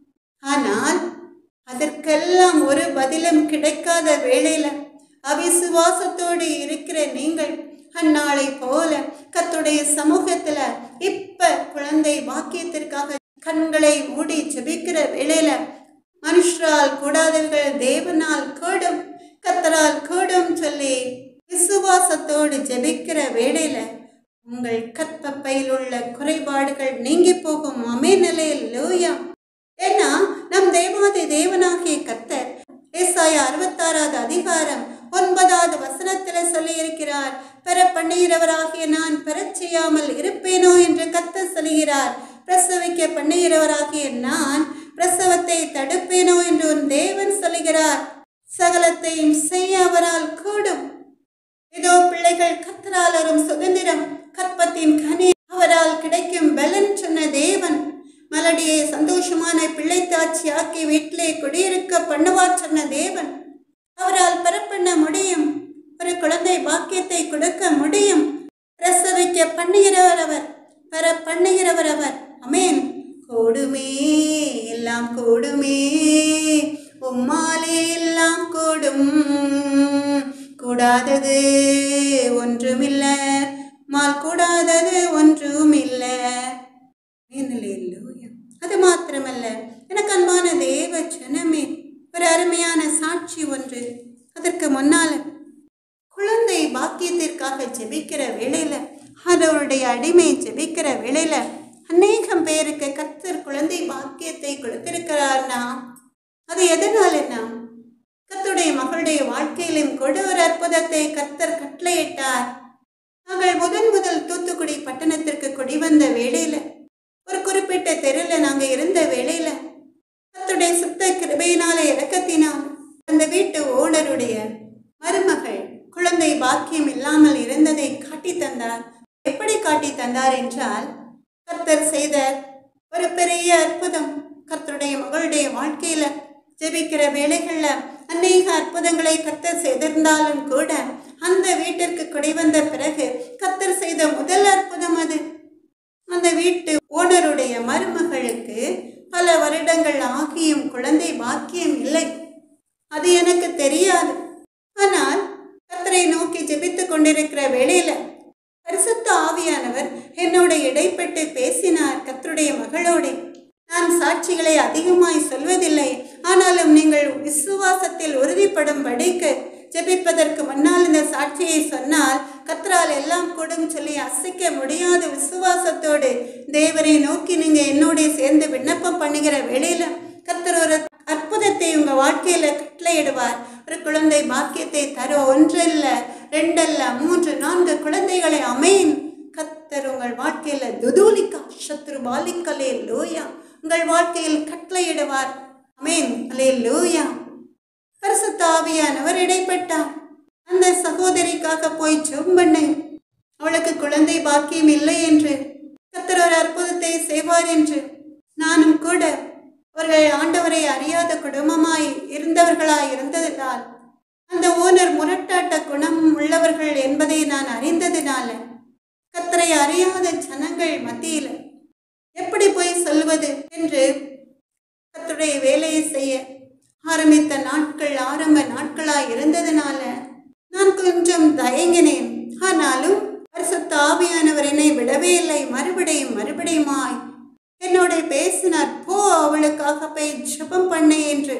ஆனால் அதற்கெல்லாம் ஒரு பதிலும் கிடைக்காத வேளையில அவிசுவாசத்தோடு இருக்கிற நீங்கள் அந்நாளை போல கத்துடைய சமூகத்துல இப்ப குழந்தை பாக்கியத்திற்காக கண்களை மூடி ஜெபிக்கிற வேளையில மனுஷரால் கூடாதவர்கள் தேவனால் கூடும் கத்தரால் கூடும் சொல்லி விசுவாசத்தோடு ஜெபிக்கிற வேளையில உங்கள் கற்பப்பையில் உள்ள குறைபாடுகள் நீங்கி போகும் அமே நிலையில் லோயா ஏன்னா நம் தேவாதி தேவனாகிய கத்தர் ஏசாய அறுபத்தாறாவது அதிகாரம் ஒன்பதாவது வசனத்துல சொல்லியிருக்கிறார் பெற பண்ணுகிறவராகிய நான் பெறச் செய்யாமல் இருப்பேனோ என்று கத்தர் சொல்கிறார் பிரசவிக்க பண்ணுகிறவராகிய நான் பிரசவத்தை தடுப்பேனோ என்று உன் தேவன் சொல்லுகிறார் சகலத்தையும் செய்ய அவரால் கூடும் இதோ பிள்ளைகள் கத்தரால் வரும் சுதந்திரம் கற்பத்தின் கனி அவரால் கிடைக்கும் பலன் சொன்ன தேவன் மலடியை சந்தோஷமான பிள்ளைத்தாட்சி ஆக்கி வீட்டிலே குடியிருக்க பண்ணுவார் சொன்ன தேவன் அவரால் பெறப்பண்ண முடியும் ஒரு குழந்தை பாக்கியத்தை கொடுக்க முடியும் பிரசவிக்க பண்ணுகிறவர் அவர் பெற பண்ணுகிறவர் அவர் அமேன் கூடுமே எல்லாம் கூடுமே உம்மாலே எல்லாம் கூடும் கூடாதது ஒன்றுமில்ல மால் கூடாதது ஒன்றுமில்ல Hallelujah. அது மாத்திரமல்ல எனக்கு அன்பான தேவ ஜனமே ஒரு அருமையான சாட்சி ஒன்று அதற்கு முன்னால குழந்தை பாக்கியத்திற்காக ஜெபிக்கிற வேளையில அவருடைய அடிமை ஜெபிக்கிற வேளையில அநேகம் பேருக்கு கர்த்தர் குழந்தை பாக்கியத்தை கொடுத்திருக்கிறார்னா அது எதனாலன்னா கர்த்தருடைய மகளுடைய வாழ்க்கையிலும் கூட ஒரு அற்புதத்தை கர்த்தர் கட்டளையிட்டார் நாங்கள் முதன் முதல் தூத்துக்குடி பட்டணத்திற்கு குடிவந்த வேளையில ஒரு குறிப்பிட்ட தெருவில் நாங்கள் இருந்த வேளையில கர்த்தருடைய சுத்த கிருபையினால இறக்கத்தினால் அந்த வீட்டு ஓனருடைய மருமகள் குழந்தை பாக்கியம் இல்லாமல் இருந்ததை காட்டி தந்தார் எப்படி காட்டி தந்தார் என்றால் கர்த்தர் செய்த ஒரு பெரிய அற்புதம் கர்த்தருடைய மகளுடைய வாழ்க்கையில ஜெபிக்கிற வேலைகள்ல அநேக அற்புதங்களை கர்த்தர் செய்திருந்தாலும் கூட அந்த வீட்டிற்கு குடிவந்த பிறகு கர்த்தர் செய்த முதல் அற்புதம் அது அந்த வீட்டு ஓனருடைய மருமகளுக்கு பல வருடங்கள் ஆகியும் குழந்தை பாக்கியம் இல்லை அது எனக்கு தெரியாது ஆனால் கர்த்தரை நோக்கி ஜெபித்துக் கொண்டிருக்கிற வேளையில பரிசுத்த ஆவியானவர் என்னோட இடைப்பட்டு பேசினார் கர்த்தருடைய மகளோட நான் சாட்சிகளை அதிகமாய் சொல்வதில்லை ஆனாலும் நீங்கள் விசுவாசத்தில் உறுதிப்படும்படிக்கு ஜெபிப்பதற்கு முன்னால் இந்த சாட்சியை சொன்னால் கர்த்தரால் எல்லாம் கூடும் சொல்லி அசைக்க முடியாத விசுவாசத்தோடு தேவரை நோக்கி நீங்க என்னோட சேர்ந்து விண்ணப்பம் பண்ணுகிற வேளையில கர்த்தர் ஒரு அற்புதத்தை உங்க வாழ்க்கையில கட்டளையிடுவார் ஒரு குழந்தை பாக்கியத்தை தர ஒன்றல்ல ரெண்டல்ல மூன்று நான்கு குழந்தைகளை அமையும் கர்த்தர் உங்கள் வாழ்க்கையில துதூலிக்கா சத்ரு பாலிக்கலே லோயா உங்கள் வாழ்க்கையில் கட்டளையிடுவார் அமேன் அலே லோயா பரிசுத்த ஆவியானவர் இடைப்பட்டார் அந்த சகோதரிக்காக போய் ஜெபம் பண்ணேன் அவளுக்கு குழந்தை பாக்கியம் இல்லை என்று கத்தர் ஒரு அற்புதத்தை செய்வார் என்று நானும் கூட அவர்கள் ஆண்டவரை அறியாத குடும்பமாய் இருந்தவர்களாய் இருந்ததினால் அந்த ஓனர் முரட்டாட்ட குணம் உள்ளவர்கள் என்பதை நான் அறிந்ததினால கத்தரை அறியாத ஜனங்கள் மத்தியில் எப்படி போய் சொல்வது என்று கத்தருடைய வேலையை செய்ய ஆரம்பித்த நாட்கள் ஆரம்ப நாட்களாய் இருந்ததினால நான் கொஞ்சம் தயங்கினேன் ஆனாலும் பரிசுத்த ஆவியானவர் என்னை விடவே இல்லை மறுபடியும் மறுபடியுமாய் என்னோட பேசினார் போ அவளுக்காக போய் ஜெபம் பண்ணு என்று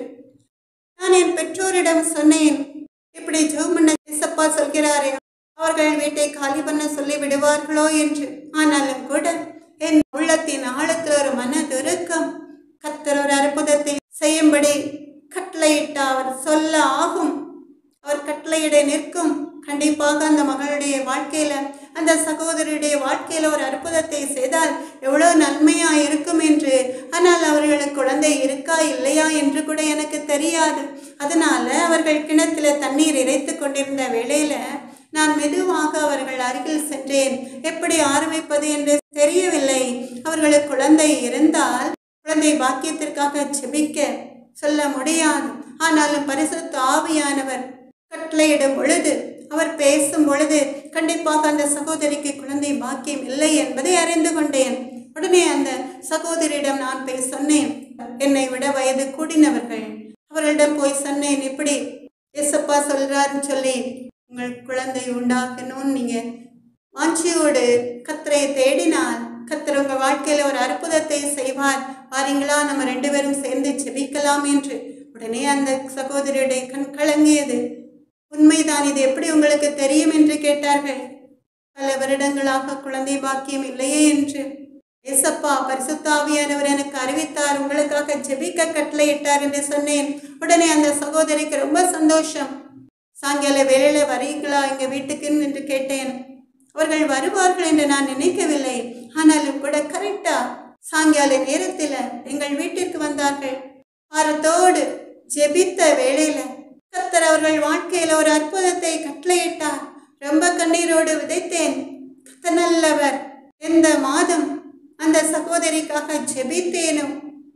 நான் என் பெற்றோரிடம் சொன்னேன் இப்படி ஜெபம் பண்ண இசப்பா சொல்கிறாரே அவர்கள் வீட்டை காலி பண்ண சொல்லி விடுவார்களோ என்று ஆனாலும் கூட என் உள்ளத்தின் ஆழத்தில் ஒரு மனதுருக்கம் கத்தர் ஒரு அற்புதத்தை செய்யும்படி கட்டளையிட்ட அவர் சொல்ல ஆகும் அவர் கட்டளையிட நிற்கும் கண்டிப்பாக அந்த மகளுடைய வாழ்க்கையில அந்த சகோதரியுடைய வாழ்க்கையில ஒரு அற்புதத்தை செய்தால் எவ்வளவு நன்மையா இருக்கும் என்று ஆனால் அவர்களுக்கு குழந்தை இருக்கா இல்லையா என்று கூட எனக்கு தெரியாது அதனால அவர்கள் கிணத்துல தண்ணீர் இறைத்து கொண்டிருந்த வேளையில நான் மெதுவாக அவர்கள் அருகில் சென்றேன் எப்படி ஆரம்பிப்பது என்று தெரியவில்லை அவர்களுக்கு குழந்தை இருந்தால் குழந்தை பாக்கியத்திற்காக செபிக்க சொல்ல முடியாது ஆனாலும் பரிசுத்த ஆவியானவர் கட்டளையிடும் பொழுது அவர் பேசும் பொழுது கண்டிப்பாக அந்த சகோதரிக்கு குழந்தை பாக்கியம் இல்லை என்பதை அறிந்து கொண்டேன் உடனே அந்த சகோதரியிடம் நான் போய் சொன்னேன் என்னை விட வயது கூடினவர்கள் அவர்களிடம் போய் சொன்னேன் இப்படி எசப்பா சொல்றாருன்னு சொல்லி உங்கள் குழந்தை உண்டாக்கணும்னு நீங்க வாஞ்சியோடு கத்தரை தேடினால் கத்தர் உங்க வாழ்க்கையில ஒரு அற்புதத்தை செய்வார் வாரீங்களா நம்ம ரெண்டு பேரும் சேர்ந்து ஜெபிக்கலாம் என்று உடனே அந்த சகோதரியுடைய கண் கலங்கியது உண்மைதான் இது எப்படி உங்களுக்கு தெரியும் என்று கேட்டார்கள் பல வருடங்களாக குழந்தை பாக்கியம் இல்லையே என்று ஏசப்பா பரிசுத்தாவியானவர் எனக்கு அறிவித்தார் உங்களுக்காக ஜெபிக்க கட்டளையிட்டார் என்று சொன்னேன் உடனே அந்த சகோதரிக்கு ரொம்ப சந்தோஷம் சாயங்கால வேலையில வரீங்களா எங்க வீட்டுக்கு என்று கேட்டேன் அவர்கள் வருவார்கள் என்று நான் நினைக்கவில்லை ஆனாலும் கூட கரெக்டா சாயங்கால நேரத்தில் எங்கள் வீட்டிற்கு வந்தார்கள் வாரத்தோடு ஜெபித்த வேளையில கத்தர் அவர்கள் வாழ்க்கையில ஒரு அற்புதத்தை கட்டளையிட்டார் ரொம்ப கண்ணீரோடு விதைத்தேன் கத்த நல்லவர் எந்த மாதம் அந்த சகோதரிக்காக ஜெபித்தேனோ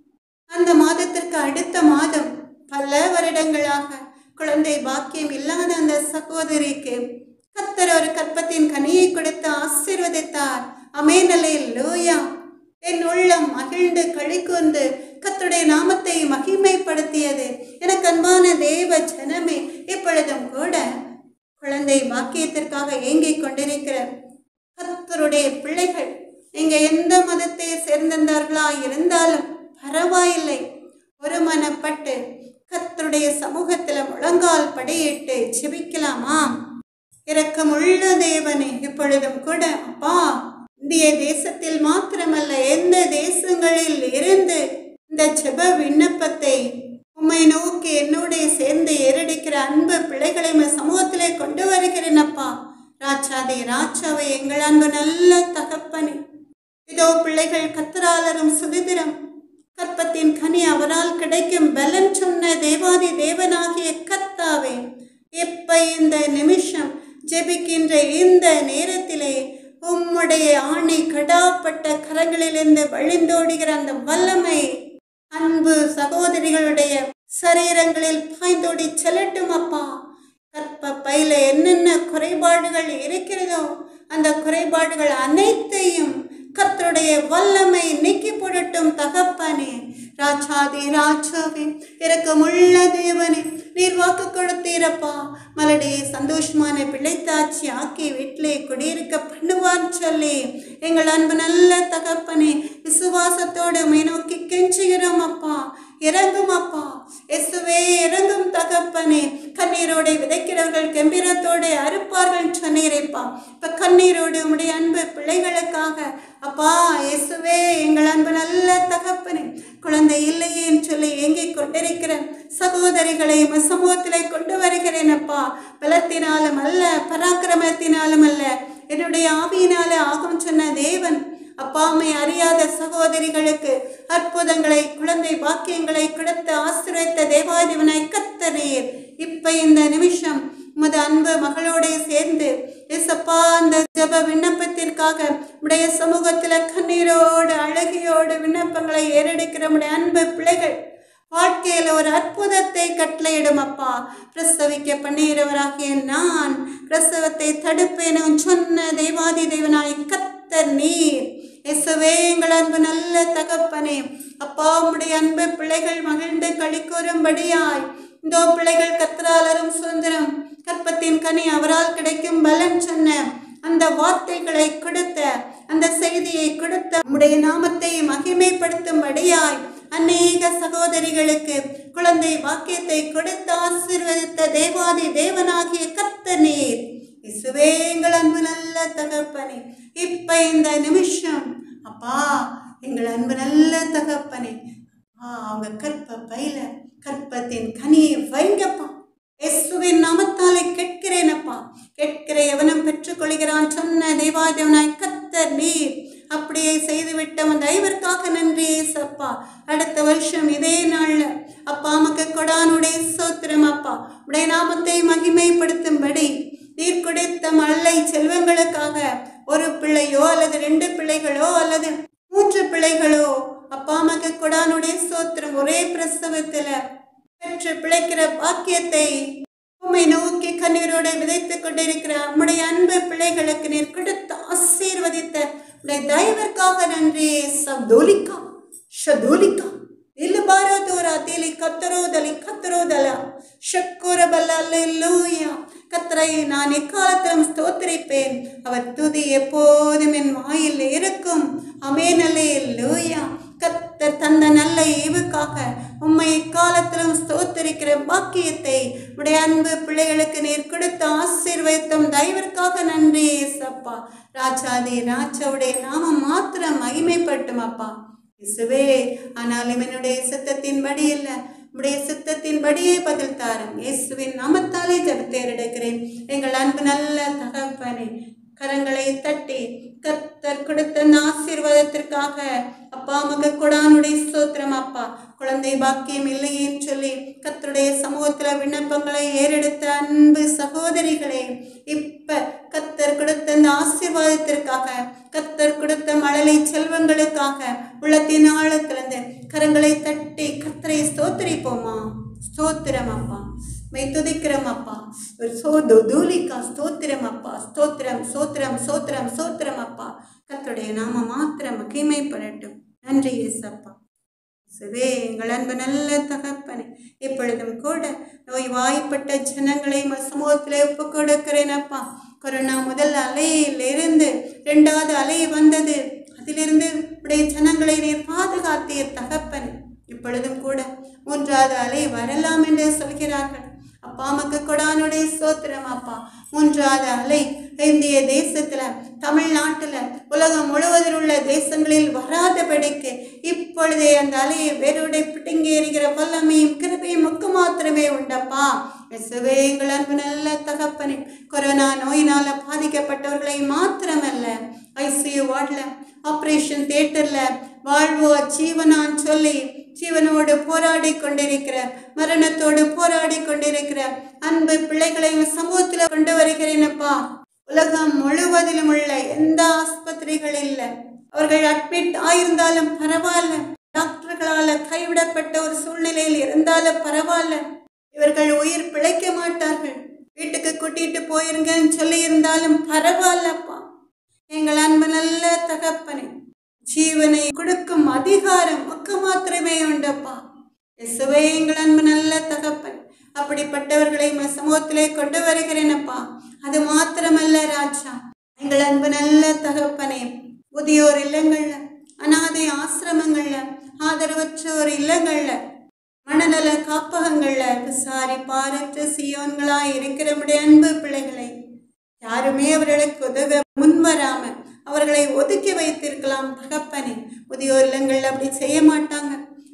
அந்த மாதத்திற்கு அடுத்த மாதம் பல வருடங்களாக குழந்தை பாக்கியம் இல்லாத அந்த சகோதரிக்கு கத்தர் ஒரு கற்பத்தின் கனியை கொடுத்து ஆசீர்வதித்தார் அமேனலே லோயா என் உள்ளம் மகிழ்ந்து கழிக்கூர்ந்து கத்துடைய நாமத்தை மகிமைப்படுத்தியது எனக்கு அன்பான தேவ ஜனமே இப்பொழுதும் கூட குழந்தை பாக்கியத்திற்காக ஏங்கிக் கொண்டிருக்கிற கத்தருடைய பிள்ளைகள் நீங்க எந்த மதத்தை சேர்ந்திருந்தார்களா இருந்தாலும் பரவாயில்லை ஒருமனப்பட்டு கத்தருடைய சமூகத்துல முழங்கால் படியிட்டு ஜெபிக்கலாமா இரக்கமுள்ள தேவனே இப்பொழுதும் கூட அப்பா இந்திய தேசத்தில் மாத்திரமல்ல எந்த தேசங்களில் இருந்து இந்த ஜெப விண்ணப்பத்தை உம்மை நோக்கி என்னோட சேர்ந்து ஏறடிக்கிற அன்பு பிள்ளைகளை உம்மை சமூகத்திலே கொண்டு வருகிறேன் அப்பா ராஜாதே ராஜாவை எங்கள் அன்பு நல்ல தகப்பனே இதோ பிள்ளைகள் கத்தராளரும் சுதந்திரம் கற்பத்தின் கனி அவரால் கிடைக்கும் பலன் சொன்ன தேவாதி தேவனாகிய கத்தாவே எப்ப இந்த நிமிஷம் ஜெபிக்கின்ற இந்த நேரத்திலே உம்முடைய ஆணை கடாப்பட்ட கரங்களிலிருந்து வழிந்தோடுகிற அந்த வல்லமை அன்பு சகோதரிகளுடைய சரீரங்களில் பாய்ந்தோடி செல்லட்டும் அப்பா கற்ப பையில என்னென்ன குறைபாடுகள் இருக்கிறதோ அந்த குறைபாடுகள் அனைத்தையும் கர்த்தருடைய வல்லமை நீக்கி போடட்டும் தகப்பனே ராஜாதி ராஜாவே இரக்கமுள்ள தேவனே நீர் வாக்கு கொடுத்தீரப்பா மலடியை சந்தோஷமான பிள்ளைத்தாச்சி ஆக்கி வீட்டிலே குடியிருக்க பண்ணுவான்னு சொல்லி எங்கள் அன்பு நல்ல தகப்பனே விசுவாசத்தோடு உம்மை நோக்கி கெஞ்சுகிறோம் அப்பா இறங்கும் அப்பா இயேசுவே இறங்கும் தகப்பனே கண்ணீரோடு விதைக்கிறவர்கள் கம்பீரத்தோடு அறுப்பார்கள் சொன்னீரேப்பா இப்ப கண்ணீரோடு உம்முடைய அன்பு பிள்ளைகளுக்காக அப்பா இயேசுவே எங்கள் அன்பு நல்ல தகப்பனே குழந்தை இல்லையேன்னு சொல்லி ஏங்கிக் கொண்டிருக்கிற சகோதரிகளை உம் சமூகத்திலே கொண்டு வருகிறேன் அப்பா பலத்தினாலும் அல்ல பராக்கிரமத்தினாலும் அல்ல என்னுடைய ஆவியினால ஆகும் சொன்ன தேவன் அப்பாமை அறியாத சகோதரிகளுக்கு அற்புதங்களை குழந்தை பாக்கியங்களை கொடுத்து ஆசிரியத்த தேவாதிவனாய் கத்தனீர் இப்ப இந்த நிமிஷம் உமது அன்பு மகளோட சேர்ந்து எசப்பா அந்த ஜப விண்ணப்பத்திற்காக உடைய சமூகத்துல கண்ணீரோடு அழகியோடு விண்ணப்பங்களை ஏறெடுக்கிற உடைய அன்பு பிள்ளைகள் வாழ்க்கையில ஒரு அற்புதத்தை கட்டளையிடும் அப்பா பிரசவிக்க பண்ணுகிறவராகிய நான் பிரசவத்தை தடுப்பேனும் சொன்ன தெய்வாதி தேவனாய் கத்தர் நீர் இயேசுவே எங்கள் அன்பு நல்ல தகப்பனே அப்பா உம்முடைய அன்பு பிள்ளைகள் மகிழ்ந்து களி கூறும்படியாய் இதோ பிள்ளைகள் கத்திராலரும் சுதந்திரம் கற்பத்தின் கனி அவரால் கிடைக்கும் பலன் சொன்ன அந்த வார்த்தைகளை கொடுத்த அந்த செய்தியை கொடுத்த உம்முடைய நாமத்தை மகிமைப்படுத்தும்படியாய் அநேக சகோதரிகளுக்கு குழந்தை வாக்கியத்தை கொடுத்து ஆசீர்வதித்த தேவாதி தேவனாகிய கத்த நீர் இசுவே எங்கள் அன்பு நல்ல தகப்பனே இப்ப இந்த நிமிஷம் அப்பா எங்கள் அன்பு நல்ல தகப்பனே ஆ அவங்க கற்ப பையில கற்பத்தின் கனியை வைங்கப்பா இயேசுவின் நாமத்தாலே கேட்கிறேனப்பா கேட்கிற எவனும் பெற்றுக்கொள்கிறான் சொன்ன தேவாதேவனாய் கத்தர் நீர் அப்படியே செய்துவிட்ட அந்த ஐவருக்காக நன்றி ஏசப்பா அடுத்த வருஷம் இதே நாள்ல அப்பா மக்க கொடானுடைய சோத்திரம் அப்பா உடைய நாமத்தை மகிமைப்படுத்தும்படி நீர் கொடுத்த மல்லை செல்வங்களுக்காக ஒரு பிள்ளையோ அல்லது ரெண்டு பிள்ளைகளோ அல்லது மூன்று பிள்ளைகளோ அப்பா மக்க கொடானுடைய சோத்திரம் ஒரே பிரசவத்துல பெற்று பிழைக்கிற பாக்கியத்தை உம்மை நோக்கி கண்ணீரோடு விதைத்துக் கொண்டிருக்கிற நம்முடைய அன்பு பிள்ளைகளுக்கு நீர் கொடுத்து ஆசீர்வதித்த உடைய தயவிற்காக நன்றி சப்தோலிக்கா ஷதோலிக்கா ಇಲ್ಲಬಾರದೋರ ಅತಿಲಿ ಕತ್ತರೋದಲಿ ಕತ್ತರೋದಲ ಶಕ್ಕೂರ பல்லூயா கத்தரை நான் எக்காலத்திலும் ஸ்தோத்திரிப்பேன் அவர் துதி எப்போதும் என் வாயில் இருக்கும் அமேனலே லூயா கத்தர் தந்த நல்ல ஈவுக்காக உம்மை எக்காலத்திலும் ஸ்தோத்திரிக்கிற பாக்கியத்தை உடைய அன்பு பிள்ளைகளுக்கு நீர் கொடுத்த ஆசீர்வதித்தும் தயவிற்காக நன்றி ஏசப்பா ராஜாதி ராஜாவுடைய நாமம் மாத்திரம் மகிமைப்பட்டும் அப்பா இசுவே ஆனாலும் என்னுடைய சித்தத்தின்படி இல்லை உடைய சித்தத்தின்படியே பதில் தாரும் இயேசுவின் நாமத்தாலே ஜெபத்தேறெடுக்கிறேன் எங்கள் அன்பு நல்ல தகப்பனே கரங்களை தட்டி கத்தர் கொடுத்த அந்த ஆசீர்வாதத்திற்காக அப்பா மக கொடானுடைய ஸ்தோத்திரம் அப்பா குழந்தை பாக்கியம் இல்லையேன்னு சொல்லி கத்தருடைய சமூகத்துல விண்ணப்பங்களை ஏறெடுத்த அன்பு சகோதரிகளே இப்ப கத்தர் கொடுத்த அந்த ஆசீர்வாதத்திற்காக கத்தர் கொடுத்த மழலை செல்வங்களுக்காக உள்ளத்தின் ஆழத்திலிருந்து கரங்களை தட்டி கத்தரை ஸ்தோத்திரிப்போமா ஸ்தோத்திரம் அப்பா மை துதிக்கிறோம் அப்பா ஒரு சோது தூலிக்கா ஸ்தோத்திரம் அப்பா ஸ்தோத்திரம் சோத்திரம் சோத்திரம் சோத்திரம் அப்பா கத்தருடைய நாம மாத்திரம் மகிமைப்படட்டும் நன்றி இயேசப்பா இயேசுவே எங்கள் அன்பு நல்ல தகப்பனே இப்பொழுதும் கூட நோய் வாய்ப்பட்ட ஜனங்களை உமது சமூகத்திலே ஒப்பு கொடுக்கிறேன் அப்பா கொரோனா முதல் அலையிலிருந்து ரெண்டாவது அலை வந்தது அதிலிருந்து உடைய ஜனங்களை நீர் பாதுகாத்தீர் தகப்பனே இப்பொழுதும் கூட மூன்றாவது அலை வரலாம் என்று சொல்கிறார்கள் அப்பா மக்கு கொடானுடைய சோத்திரம் அப்பா மூன்றாவது அலை இந்திய தேசத்துல தமிழ்நாட்டுல உலகம் முழுவதில் உள்ள தேசங்களில் வராதபடிக்கு இப்பொழுதே அந்த அலையை வேரோடை பிடுங்கி எறிகிற வல்லமையும் கிருபையும் முக்கு மாத்திரமே உண்டப்பா இயேசுவே எங்கள் அன்பு நல்ல தகப்பனே கொரோனா நோயினால பாதிக்கப்பட்டவர்களை மாத்திரமல்ல ஐசியூ வார்டில் ஆப்ரேஷன் தியேட்டர்ல வாழ்வோ ஜீவனான்னு சொல்லி ஜீவனோடு போராடி கொண்டிருக்கிற மரணத்தோடு போராடி கொண்டிருக்கிற அன்பு பிள்ளைகளை உன் சமூகத்துல கொண்டு வருகிறேனப்பா உலகம் முழுவதிலும் உள்ள எந்த ஆஸ்பத்திரிகள் இல்லை அவர்கள் அட்மிட் ஆயிருந்தாலும் பரவாயில்ல டாக்டர்களால கைவிடப்பட்ட ஒரு சூழ்நிலையில் இருந்தாலும் பரவாயில்ல இவர்கள் உயிர் பிழைக்க மாட்டார்கள் வீட்டுக்கு கூட்டிட்டு போயிருங்கன்னு சொல்லி இருந்தாலும் பரவாயில்லப்பா எங்கள் அன்பு நல்ல தகப்பனே ஜீவனை கொடுக்கும் அதிகாரம் உக்கு மாத்திரமே உண்டப்பா இயேசுவே எங்கள் அன்பு நல்ல தகப்பன் அப்படிப்பட்டவர்களை உம் சமூகத்திலே கொண்டு வருகிறேனப்பா அது மாத்திரமல்ல ராஜா எங்கள் அன்பு நல்ல தகப்பனே முதியோர் இல்லங்கள்ல அனாதை ஆசிரமங்கள்ல ஆதரவற்றோர் இல்லங்கள்ல மனநல காப்பகங்கள்ல விசாரி பாரற்ற சியோன்களா இருக்கிற நம்முடைய அன்பு பிள்ளைகளை யாருமே அவர்களுக்கு உதவ முன்வராம அவர்களை ஒதுக்கி வைத்திருக்கலாம் தகப்பனே முதியோர் இல்லங்கள்ல அப்படி செய்ய மாட்டாங்க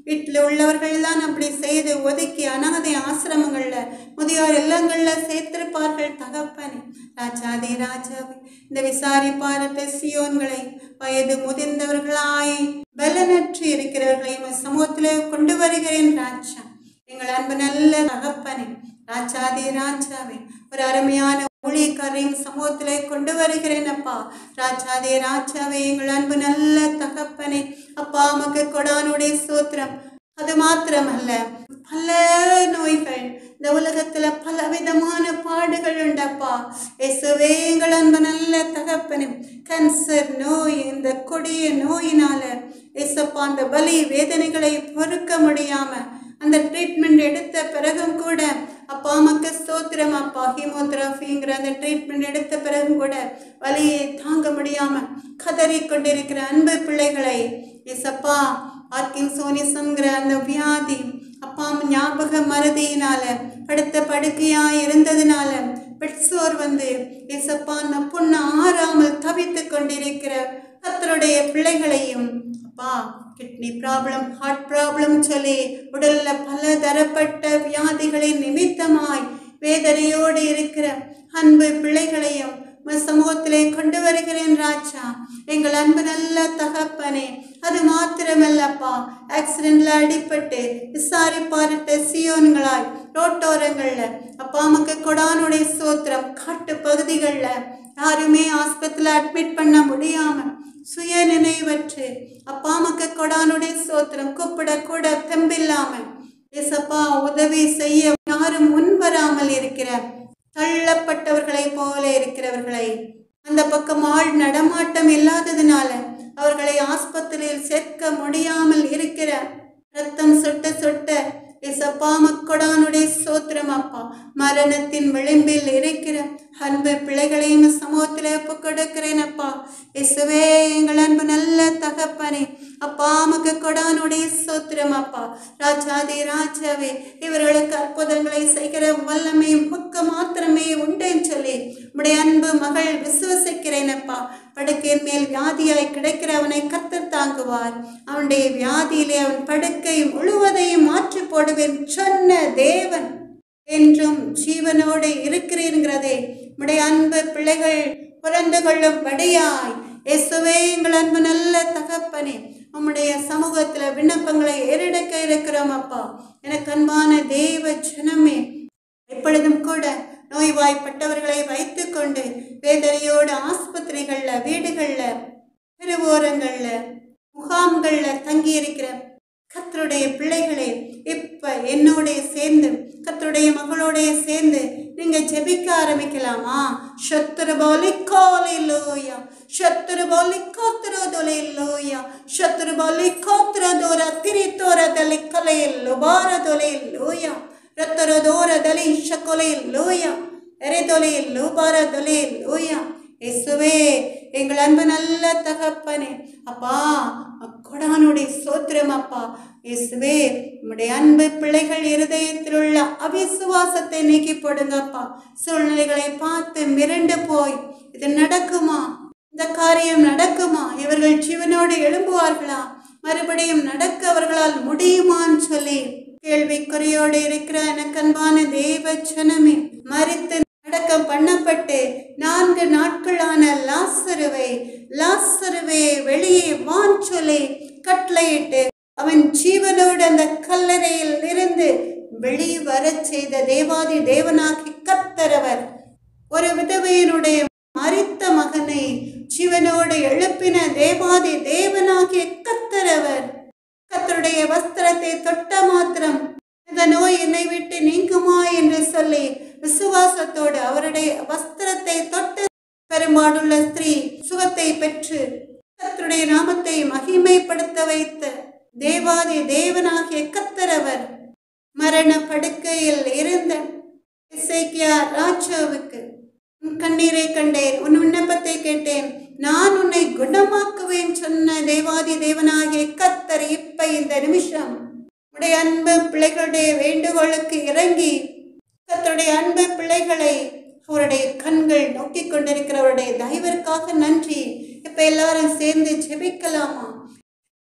வீட்டில் உள்ளவர்கள் தான் அப்படி செய்து ஒதுக்கி அனாதை ஆசிரமங்கள்ல முதியோர் இல்லங்கள்ல சேர்த்திருப்பார்கள் தகப்பனே ராஜாதே ராஜாவே இந்த விசாரிப்பாரட்ட சியோன்களை வயது முதிர்ந்தவர்களாய் பலனற்று இருக்கிறவர்களை உமது சமூகத்திலே கொண்டு வருகிறேன் ராஜா எங்கள் அன்பு நல்ல தகப்பனே ராஜாதே ராஜாவே ஒரு அருமையான ஊழியக்காரையும் சமூகத்திலே கொண்டு வருகிறேன் அப்பா ராஜாதே ராஜாவே எங்கள் அன்பு நல்ல தகப்பனே அப்பா உமக்கு கொடானுடைய சூத்திரம் அது மாத்திரமல்ல பல நோய்கள் இந்த உலகத்துல பல விதமான பாடுகள் உண்டப்பா இயேசுவே எங்கள் அன்பு நல்ல தகப்பனே கேன்சர் நோய் இந்த கொடிய நோயினால இயேசப்பா அந்த வலி வேதனைகளை பொறுக்க முடியாம அந்த ட்ரீட்மெண்ட் எடுத்த பிறகும் கூட அப்பா அம்மாக்கு ஸ்தோத்திரம் அப்பா ஹீமோதெரபிங்கிற அந்த ட்ரீட்மெண்ட் எடுத்த பிறகும் கூட வலியை தாங்க முடியாம கதறி கொண்டிருக்கிற அன்பு பிள்ளைகளை எசப்பா பார்க்கின்சோனிசம்ங்கிற அந்த வியாதி அப்பா அம்மா ஞாபக மறதியினால படுத்த படுக்கையா இருந்ததுனால பெட்சோர் வந்து எசப்பா அந்த பொண்ணு ஆறாமல் தவித்து கொண்டிருக்கிற கத்தருடைய பிள்ளைகளையும் அப்பா கிட்னி ப்ராப்ளம் ஹார்ட் ப்ராப்ளம் சொல்லி உடல்ல பல தரப்பட்ட வியாதிகளின் நிமித்தமாய் வேதனையோடு இருக்கிற அன்பு பிள்ளைகளையும் உமது சமூகத்திலே கொண்டு வருகிறேன் ராஜா எங்கள் அன்பு நல்ல தகப்பனே அது மாத்திரமல்லப்பா ஆக்சிடென்ட்ல அடிபட்டு விசாரிப்பாரிட்ட சியோன்களாய் ரோட்டோரங்கள்ல அப்பா அம்மாக்கு கொடானுடைய சோத்திரம் காட்டு பகுதிகளில் யாருமே ஆஸ்பத்திரியில் அட்மிட் பண்ண முடியாம சுய நினைவற்று அப்பா அம்மாக்கு கொடானுடைய சோத்திரம் கூப்பிட கூட தெம்பில்லாம ஏசப்பா உதவி செய்ய யாரும் முன் வராமல் இருக்கிற தள்ளப்பட்டவர்களைப் போல இருக்கிறவர்களை அந்த பக்கம் ஆள் நடமாட்டம் இல்லாததினால அவர்களை ஆஸ்பத்திரியில் சேர்க்க முடியாமல் இருக்கிற ரத்தம் சொட்ட சொட்ட இசப்பா மக்கொடானுடைய சோத்திரம் அப்பா மரணத்தின் விளிம்பில் இருக்கிற அன்பு பிள்ளைகளையும் சமூகத்தில் ஒப்பு கொடுக்கிறேன் அப்பா இசுவே எங்கள் அன்பு நல்ல தகப்பனே அப்பா மக்கு கொடானுடைய சோத்திரம் அப்பா ராஜாதி ராஜாவே இவர்களுக்கு அற்புதங்களை செய்கிற வல்லமை முக்க மாத்திரமே உண்டேன்னு சொல்லி உடைய அன்பு மகள் விசுவசிக்கிறேன் அப்பா படுக்கையின் மேல் வியாதியாய் கிடைக்கிற அவனை கத்தர் தாங்குவார் அவனுடைய வியாதியிலே அவன் படுக்கை முழுவதையும் மாற்றி போடுவேன் சொன்ன தேவன் என்றும் ஜீவனோடு இருக்கிறீங்கிறதே உடைய அன்பு பிள்ளைகள் புரந்து கொள்ளும்படியாய் இயேசுவே எங்கள் அன்பு நல்ல தகப்பனே உம்முடைய சமூகத்துல விண்ணப்பங்களை ஏறெடுக்க இருக்கிறோம் அப்பா எனக்கு அன்பான தேவ ஜனமே எப்பொழுதும் கூட நோய்வாய்ப்பட்டவர்களை வைத்துக்கொண்டு வேதனையோடு ஆஸ்பத்திரிகள்ல வீடுகள்ல தெருவோரங்கள்ல முகாம்கள்ல தங்கி இருக்கிற கத்தருடைய பிள்ளைகளே இப்ப என்னோட சேர்ந்து கத்தருடைய மகளோடைய சேர்ந்து நீங்க ஜெபிக்க ஆரம்பிக்கலாமா ಶತ್ರು ಬೋಲಿ ಕೋಲಿ ಲೋಯ ಶತ್ರು ಬೋಲಿ ಕೋತ್ರ ದೊಲೆ ಲೋಯ ಶತ್ರು ಬೋಲಿ ಕೋತ್ರ ದೂರ ತಿರಿ ತೋರದಲ್ಲಿ ಕಲೆಯಲ್ಲು ಬಾರ ದೊಲೆ ಲೋಯ ರತ್ತರ ದೂರದಲ್ಲಿ ಶಕೊಲೆ ಲೋಯ ಎರೆದೊಲೆಯಲ್ಲೂ ಬಾರ ದೊಲೆ ಲೋಯ இயேசுவே எங்கள் அன்பு நல்ல தகப்பனே அப்பா கொடானுடைய சோத்திரம் அப்பா இயேசுவே உம்முடைய அன்பு பிள்ளைகள் இருதயத்தில் உள்ள அவிசுவாசத்தை நீக்கி போடுங்கப்பா சூழ்நிலைகளை பார்த்து மிரண்டு போய் இது நடக்குமா இந்த காரியம் நடக்குமா இவர்கள் ஜீவனோடு எழும்புவார்களா மறுபடியும் நடக்க அவர்களால் முடியுமான்னு சொல்லி கேள்விக்குறியோடு இருக்கிற எனக்கு அன்பான தேவ ஜனமே மறித்து அடக்கம் பண்ணப்பட்டு நான்கு நாட்களான லாசருவை லாசருவே வெளியே வான் சொல்லி கட்டளையிட்டு அவன் ஜீவனோடு அந்த கல்லறையில் இருந்து வெளியே வரச் செய்த தேவாதி தேவனாகி கத்தரவர் ஒரு விதவையினுடைய மரித்த மகனை ஜீவனோடு எழுப்பின தேவாதி தேவனாகிய கத்தரவர் கத்தருடைய வஸ்திரத்தை தொட்ட மாத்திரம் இந்த நோய் என்னை விட்டு நீங்குமா என்று சொல்லி விசுவாசத்தோடு அவருடைய வஸ்திரத்தை தொட்டு பெரும்பாடுள்ள ஸ்திரீ சுகத்தை பெற்று கத்தருடைய நாமத்தை மகிமைப்படுத்த வைத்த தேவாதி தேவனாகிய கத்தரவர் மரண படுக்கையில் இருந்த இசைக்கியா ராஜாவுக்கு உன் கண்ணீரை கண்டேன் உன் விண்ணப்பத்தை கேட்டேன் நான் உன்னை குணமாக்குவேன் சொன்ன தேவாதி தேவனாகிய கத்தர் இப்ப இந்த நிமிஷம் உடைய அன்பு பிள்ளைகளுடைய வேண்டுகோளுக்கு இறங்கி கத்தருடைய அன்பு பிள்ளைகளை அவருடைய கண்கள் நோக்கி கொண்டிருக்கிறவருடைய தயவிற்காக நன்றி இப்ப எல்லாரும் சேர்ந்து ஜெபிக்கலாமா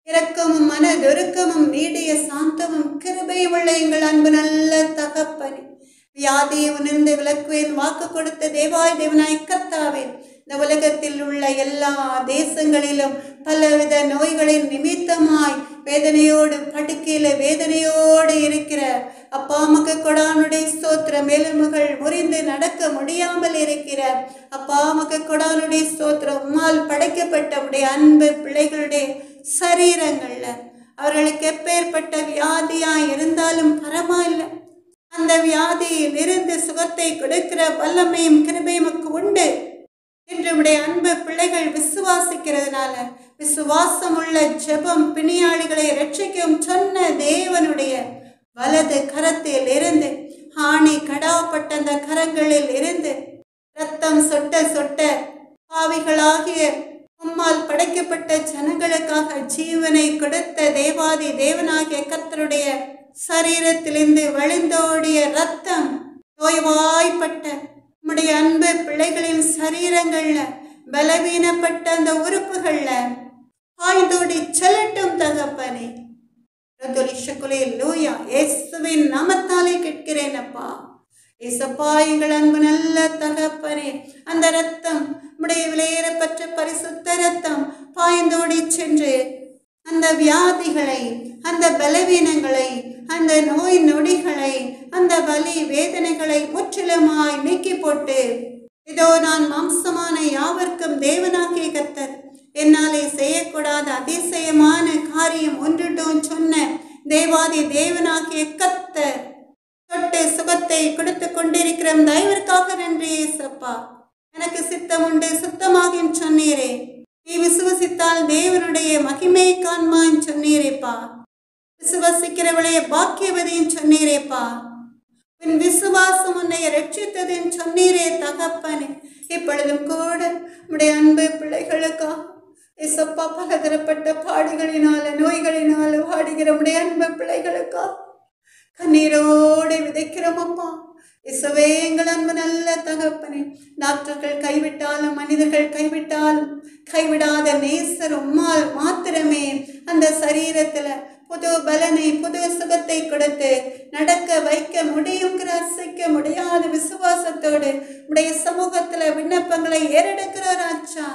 இரக்கமும் மனதொருக்கமும் நீடிய சாந்தமும் கிருபையும் உள்ள எங்கள் அன்பு நல்ல தகப்பனே வியாதியை உணர்ந்து விளக்குவேன் வாக்கு கொடுத்த தேவாய் தேவனாய் கர்த்தாவே இந்த உலகத்தில் உள்ள எல்லா தேசங்களிலும் பலவித நோய்களின் நிமித்தமாய் வேதனையோடு படுக்கையில வேதனையோடு இருக்கிற அப்பா மக்க கொடானுடைய ஸ்தோத்திரம் எலும்புகள் முறிந்து நடக்க முடியாமல் இருக்கிற அப்பா மக்க கொடானுடைய ஸ்தோத்திரம் உம்மால் படைக்கப்பட்ட உடைய அன்பு பிள்ளைகளுடைய சரீரங்கள்ல அவர்களுக்கு எப்பேற்பட்ட வியாதியா இருந்தாலும் பரவாயில்லை அந்த வியாதியில் இருந்து சுகத்தை கொடுக்கிற வல்லமையும் கிருபையும் உமக்கு உண்டு என்று உடைய அன்பு பிள்ளைகள் விசுவாசிக்கிறதுனால விசுவாசம் உள்ள ஜெபம் பிணியாளிகளை ரட்சிக்கும் சொன்ன தேவனுடைய வலது கரத்தில் இருந்து ஆணி கடாப்பட்ட அந்த கரங்களில் இருந்து ரத்தம் சொட்ட சொட்ட பாவிகளாகிய உம்மால் படைக்கப்பட்ட ஜனங்களுக்காக ஜீவனை கொடுத்த தேவாதி தேவனாகிய கர்த்தருடைய சரீரத்திலிருந்து வழிந்தோடிய ரத்தம் நோய்வாய்ப்பட்ட உம்முடைய அன்பு பிள்ளைகளின் சரீரங்கள்ல பலவீனப்பட்ட அந்த உறுப்புகள்ல பாய்ந்தோடி செல்லட்டும் தகப்பனே லூயா இயேசுவின் நாமத்தாலே கேட்கிறேன் அப்பா ஏசப்பா எங்கள் அன்பு நல்ல தகப்பனே அந்த ரத்தம் உடைய விலையேறப்பட்ட பரிசுத்த ரத்தம் பாய்ந்தோடி சென்று அந்த வியாதிகளை அந்த பலவீனங்களை அந்த நோய் நொடிகளை அந்த வலி வேதனைகளை முற்றிலுமாய் நீக்கி போட்டு இதோ நான் மாம்சமான யாவர்க்கும் தேவனாகிய கர்த்தர் என்னாலே செய்யக்கூடாத அதிசயமான காரியம் ஒன்றுட்டும் சொன்ன தேவாதி தேவனாகிய கர்த்தர் தொட்டு சுகத்தை கொடுத்து கொண்டிருக்கிற தயவிற்காக நன்றி ஏசப்பா எனக்கு சித்தம் உண்டு சுத்தமாகும் சொன்னீரே நீ விசுவசித்தால் தேவனுடைய மகிமை காண்மான்னு சொன்னீரேப்பா விசுவசிக்கிறவளைய பாக்கியவதையும் சொன்னீரேப்பா உன் விசுவாசம் உன்னை ரட்சித்ததுன்னு சொன்னீரே தகப்பனே இப்பொழுதும் கூட உடைய அன்பு பிள்ளைகளுக்காக இசப்பா பலதரப்பட்ட பாடுகளினால நோய்களினால வாடுகிற உடைய அன்பு பிள்ளைகளுக்காக கண்ணீரோடு விதைக்கிறோம் அப்பா இசவே எங்கள் அன்பு நல்ல தகப்பனே டாக்டர்கள் கைவிட்டாலும் மனிதர்கள் கைவிட்டாலும் கைவிடாத நேசர் உம்மால் மாத்திரமே அந்த சரீரத்துல புது பலனை புது சுகத்தை கொடுத்து நடக்க வைக்க முடியுங்கிற அசைக்க முடியாத விசுவாசத்தோடு உடைய சமூகத்துல விண்ணப்பங்களை ஏறெடுக்கிறார் ஆச்சா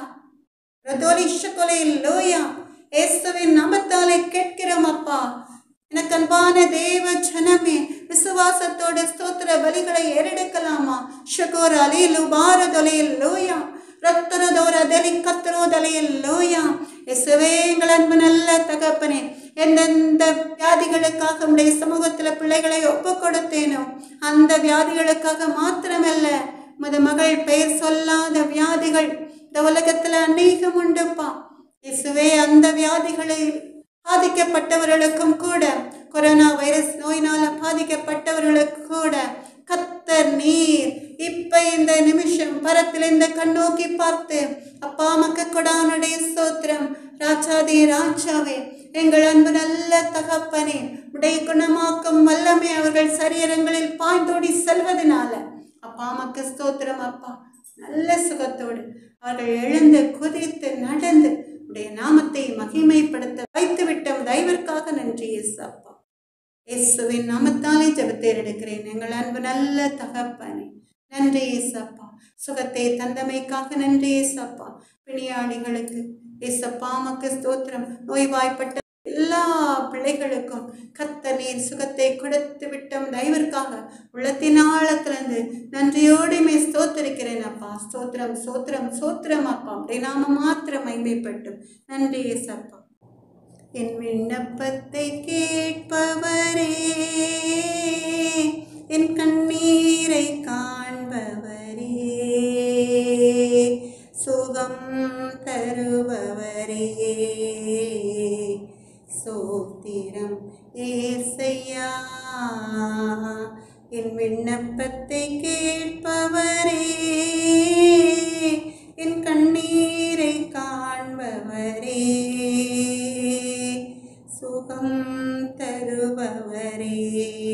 ரதோலிஷ கொலையில் லோயா இயேசுவின் நாமத்தாலே கேட்கிறோம் அப்பா எனக்கு அன்பான தேவ ஜனமே விசுவாசத்தோட ஸ்தோத்திர பலிகளை ஏறெடுக்கலாமா ஷகோர் அலையில் பாரதொலையில் லோயா ரத்தரதோர தலி கத்தரோ தலையில் லோயா இயேசுவே எங்கள் அன்பு நல்ல தகப்பனே எந்தெந்த வியாதிகளுக்காக உடைய சமூகத்துல பிள்ளைகளை ஒப்பு கொடுத்தேனோ அந்த வியாதிகளுக்காக மாத்திரமல்ல மது மகள் பெயர் சொல்லாத வியாதிகள் இந்த உலகத்துல அநேகம் உண்டுப்பா இயேசுவே அந்த வியாதிகளை பாதிக்கப்பட்டவர்களுக்கும் கூட கொரோனா வைரஸ் நோயினால பாதிக்கப்பட்டவர்களுக்கு கூட கத்தர் நீர் இப்ப இந்த நிமிஷம் பரத்தில் இந்த கண்ணோக்கி பார்த்து அப்பா மக்க கொடானுடைய சோத்திரம் ராஜாதி ராஜாவே எங்கள் அன்பு நல்ல தகப்பனே உடைய குணமாக்கும் வல்லமை அவர்கள் சரீரங்களில் பாய்ந்தோடி செல்வதனால அப்பா மக்க ஸ்தோத்திரம் அப்பா நல்ல சுகத்தோடு அவர்கள் எழுந்து குதித்து நடந்து உடைய நாமத்தை மகிமைப்படுத்த வைத்து விட்டோம் தயவிற்காக நன்றி இயேசு அப்பா இயேசுவின் நாமத்தாலே ஜெபத்தை எடுக்கிறேன் எங்கள் அன்பு நல்ல தகப்பனே நன்றி இயேசப்பா சுகத்தை தந்தமைக்காக நன்றி இயேசப்பா பிணியாளிகளுக்கு இயேசப்பா மக்கு ஸ்தோத்திரம் நோய்வாய்ப்பட்ட எல்லா பிள்ளைகளுக்கும் கத்த நீர் சுகத்தை கொடுத்து விட்டோம் தயவிற்காக உள்ளத்தின் ஆழத்திலிருந்து நன்றியோடுமே ஸ்தோத்திருக்கிறேன் அப்பா ஸ்தோத்திரம் ஸ்தோத்திரம் ஸ்தோத்திரம் அப்பா அப்படி நாம மாத்திரம் மைமைப்பட்டும் நன்றி ஏசப்பா என் விண்ணப்பத்தை கேட்பவரே என் கண்ணீரை காண்பவரே சுகம் தருபவரே சோத்திரம் ஏசையா என் விண்ணப்பத்தை கேட்பவரே என் கண்ணீரை காண்பவரே சுகம் தருபவரே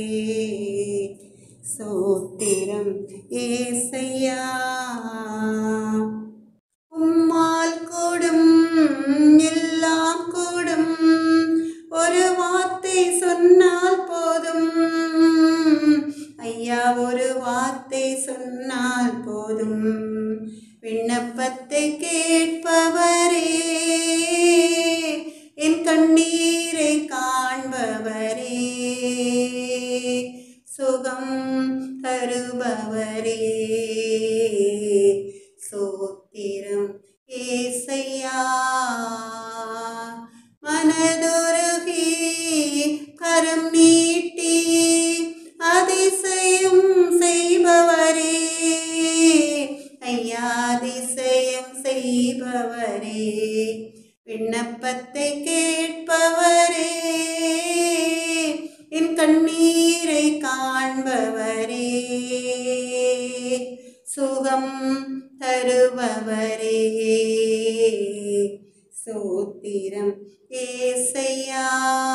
சோத்திரம் ஏசையா உம்மால் கூடும் எல்லாம் கூடும் விண்ணப்பத்தை கேட்பவரே என் கண்ணீரை காண்பவரே சுகம் தருபவரே சோத்திரம் ஏசையா மனதுருகி கரம் நீட்டி அதிசயம் செய்பவரே ஐயா அதிசயம் செய்பவரே விண்ணப்பத்தை கேட்பவரே என் கண்ணீரை காண்பவரே சுகம் தருபவரே சோத்திரம் ஏசையா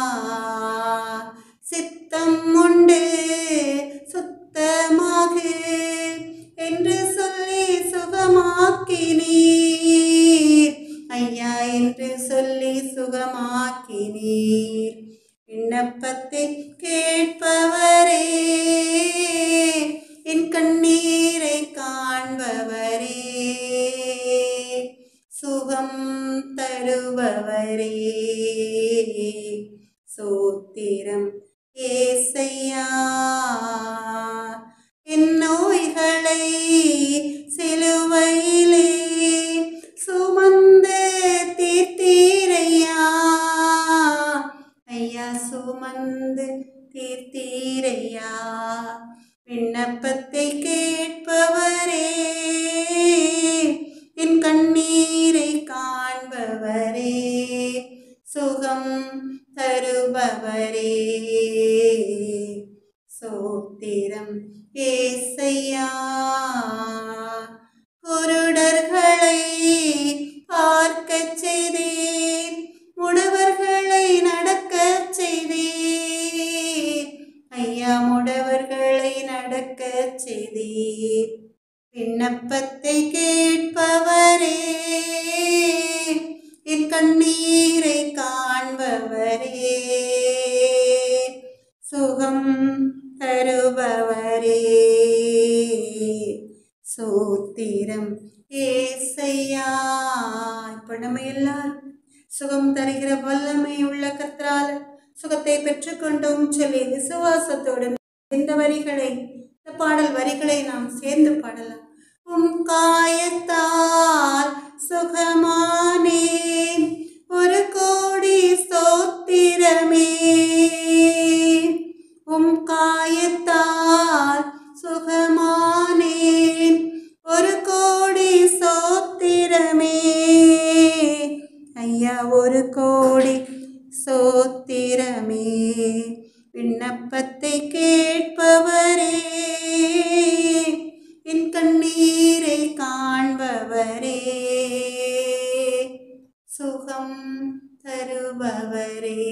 சித்தம் உண்டு சுத்தமாக என்று சொல்லி சுகமாக்கினீர் ஐயா என்று சொல்லி சுகமாக்கினீர் விண்ணப்பத்தை கேட்பவரே என் கண்ணீரை காண்பவரே சுகம் தருபவரே சோத்திரம் ஏசையா என் நோய்களை சிலுவையிலே சுமந்து தீர்த்தீரையா ஐயா சுமந்து தீர்த்தீரையா விண்ணப்பத்தை கேட்பவரே என் கண்ணீரை காண்பவரே சுகம் தருபவரே சோத்திரம் ஏசையா குருடர்களை பார்க்கச் செய்தீர் முடவர்களை நடக்கச் செய்தீர் ஐயா முடவர்களை நடக்கச் செய்தீர் விண்ணப்பத்தை கேட்பவரே என் கண்ணீரை காண்பவரே சுகம் தருபவரே சூத்திரம் ஏசையா இப்போ நம்ம எல்லாரும் சுகம் தருகிற வல்லமை உள்ள கர்த்தரால் சுகத்தை பெற்றுக்கொண்டோம் சொல்லி விசுவாசத்தோடு இந்த வரிகளை இந்த பாடல் வரிகளை நாம் சேர்ந்து பாடலாம் உம் காயத்தால் சுகமானேன் ஒரு கோடி ஸ்தோத்திரமே உம் காயத்தால் சுகமானேன் ஒரு கோடி சோத்திரமே ஐயா ஒரு கோடி சோத்திரமே விண்ணப்பத்தை கேட்பவரே என் கண்ணீரை காண்பவரே சுகம் தருபவரே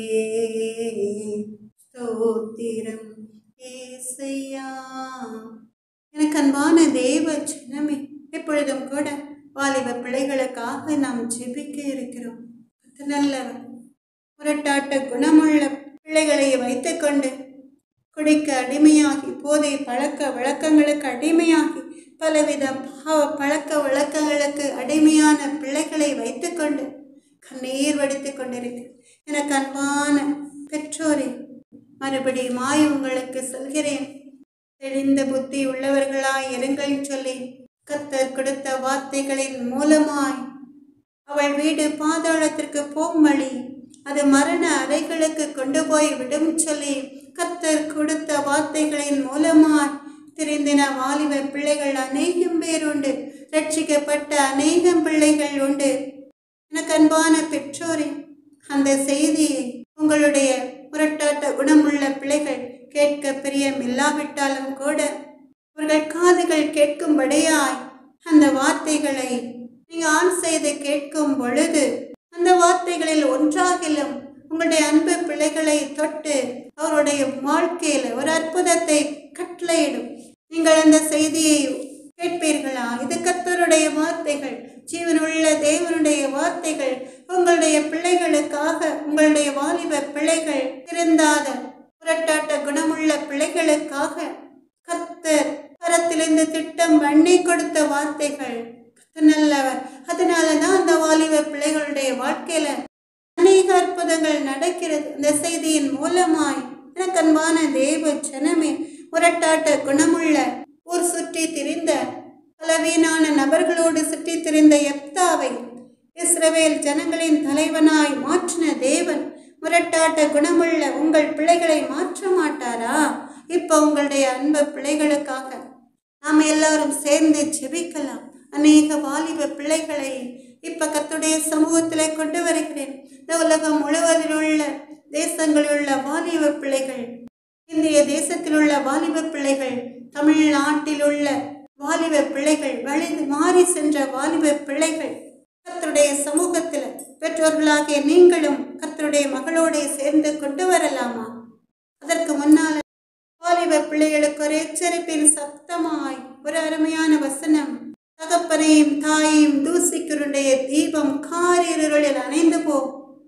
ஸ்தோத்திரம் ஏசையா எனக்கு அன்பான தேவ சின்னமே எப்பொழுதும் கூட வாலிப பிள்ளைகளுக்காக நாம் ஜெபிக்க இருக்கிறோம் கர்த்தர் நல்லவர் முரட்டாட்ட குணமுள்ள பிள்ளைகளை வைத்துக்கொண்டு குடிக்க அடிமையாகி போதை பழக்க வழக்கங்களுக்கு அடிமையாகி பலவித பாவ பழக்க வழக்கங்களுக்கு அடிமையான பிள்ளைகளை வைத்துக்கொண்டு கண்ணீர் வடித்துக் கொண்டிருக்கு எனக்கு அன்பான பெற்றோரே மறுபடியுமாய் உங்களுக்கு சொல்கிறேன் தெளிந்த புத்தி உள்ளவர்களாய் இருங்கள் சொல்லி கர்த்தர் கொடுத்த வார்த்தைகளின் மூலமாய் அவள் வீடு பாதாளத்திற்கு போகும் வழி அது மரண அறைகளுக்கு கொண்டு போய் விடும் சொல்லி கர்த்தர் கொடுத்த வார்த்தைகளின் மூலமாய் திரிந்தின வாலிப பிள்ளைகள் அநேகம் பேர் உண்டு ரட்சிக்கப்பட்ட அநேகம் பிள்ளைகள் உண்டு எனக்கு அன்பான பெற்றோரே அந்த செய்தியை உங்களுடைய முரட்டாட்ட குணமுள்ள பிள்ளைகள் கேட்க பிரியம் இல்லாவிட்டாலும் கூட அவர்கள் காதுகள் கேட்கும்படியாய் அந்த வார்த்தைகளை நீங்கள் ஆன் செய்து கேட்கும் பொழுது அந்த வார்த்தைகளில் ஒன்றாகிலும் உங்களுடைய அன்பு பிள்ளைகளை தொட்டு அவருடைய வாழ்க்கையில் ஒரு அற்புதத்தை கட்டளையிடும் நீங்கள் அந்த செய்தியை கேட்பீர்களா இது கர்த்தருடைய வார்த்தைகள் ஜீவனுள்ள தேவனுடைய வார்த்தைகள் உங்களுடைய பிள்ளைகளுக்காக உங்களுடைய வாலிப பிள்ளைகள் திருந்தாத புரட்டாட்ட குணமுள்ள பிள்ளைகளுக்காக கர்த்தர் கரத்திலிருந்து திட்டம் பண்ணி கொடுத்த வார்த்தைகள் கர்த்தர் நல்லவர் வாலிப பிள்ளைகளுடைய வாழ்க்கையில அநேக அற்புதங்கள் நடக்கிறது இந்த செய்தியின் மூலமாய் எனக்கு அன்பான தேவ ஜனமே முரட்டாட்ட குணமுள்ள ஊர் சுற்றி திரிந்த பலவீனான நபர்களோடு சுற்றி திரிந்த எப்தாவை இஸ்ரவேல் ஜனங்களின் தலைவனாய் மாற்றின தேவன் முரட்டாட்ட குணமுள்ள உங்கள் பிள்ளைகளை மாற்ற மாட்டாரா இப்போ உங்களுடைய அன்பு பிள்ளைகளுக்காக நாம் எல்லாரும் சேர்ந்து ஜெபிக்கலாம் அநேக வாலிப பிள்ளைகளை இப்ப கத்துடைய சமூகத்தில் கொண்டு வருகிறேன் இந்த உலகம் முழுவதில் உள்ள தேசங்களில் உள்ள வாலிப பிள்ளைகள் இந்திய தேசத்தில் உள்ள வாலிப பிள்ளைகள் தமிழ்நாட்டில் உள்ள வாலிப பிள்ளைகள் வழி மாறி சென்ற வாலிப பிள்ளைகள் கர்த்தருடைய சமூகத்தில் பெற்றோர்களாகிய நீங்களும் கர்த்தருடைய மகளோட சேர்ந்து கொண்டு வரலாமா அதற்கு முன்னால் வாலிப பிள்ளைகளுக்கு ஒரு எச்சரிப்பின் சத்தமாய் ஒரு அருமையான வசனம் தகப்பனையும் தாயையும் தூசிக்கிறனுடைய தீபம் காரிருளில் அணைந்து போ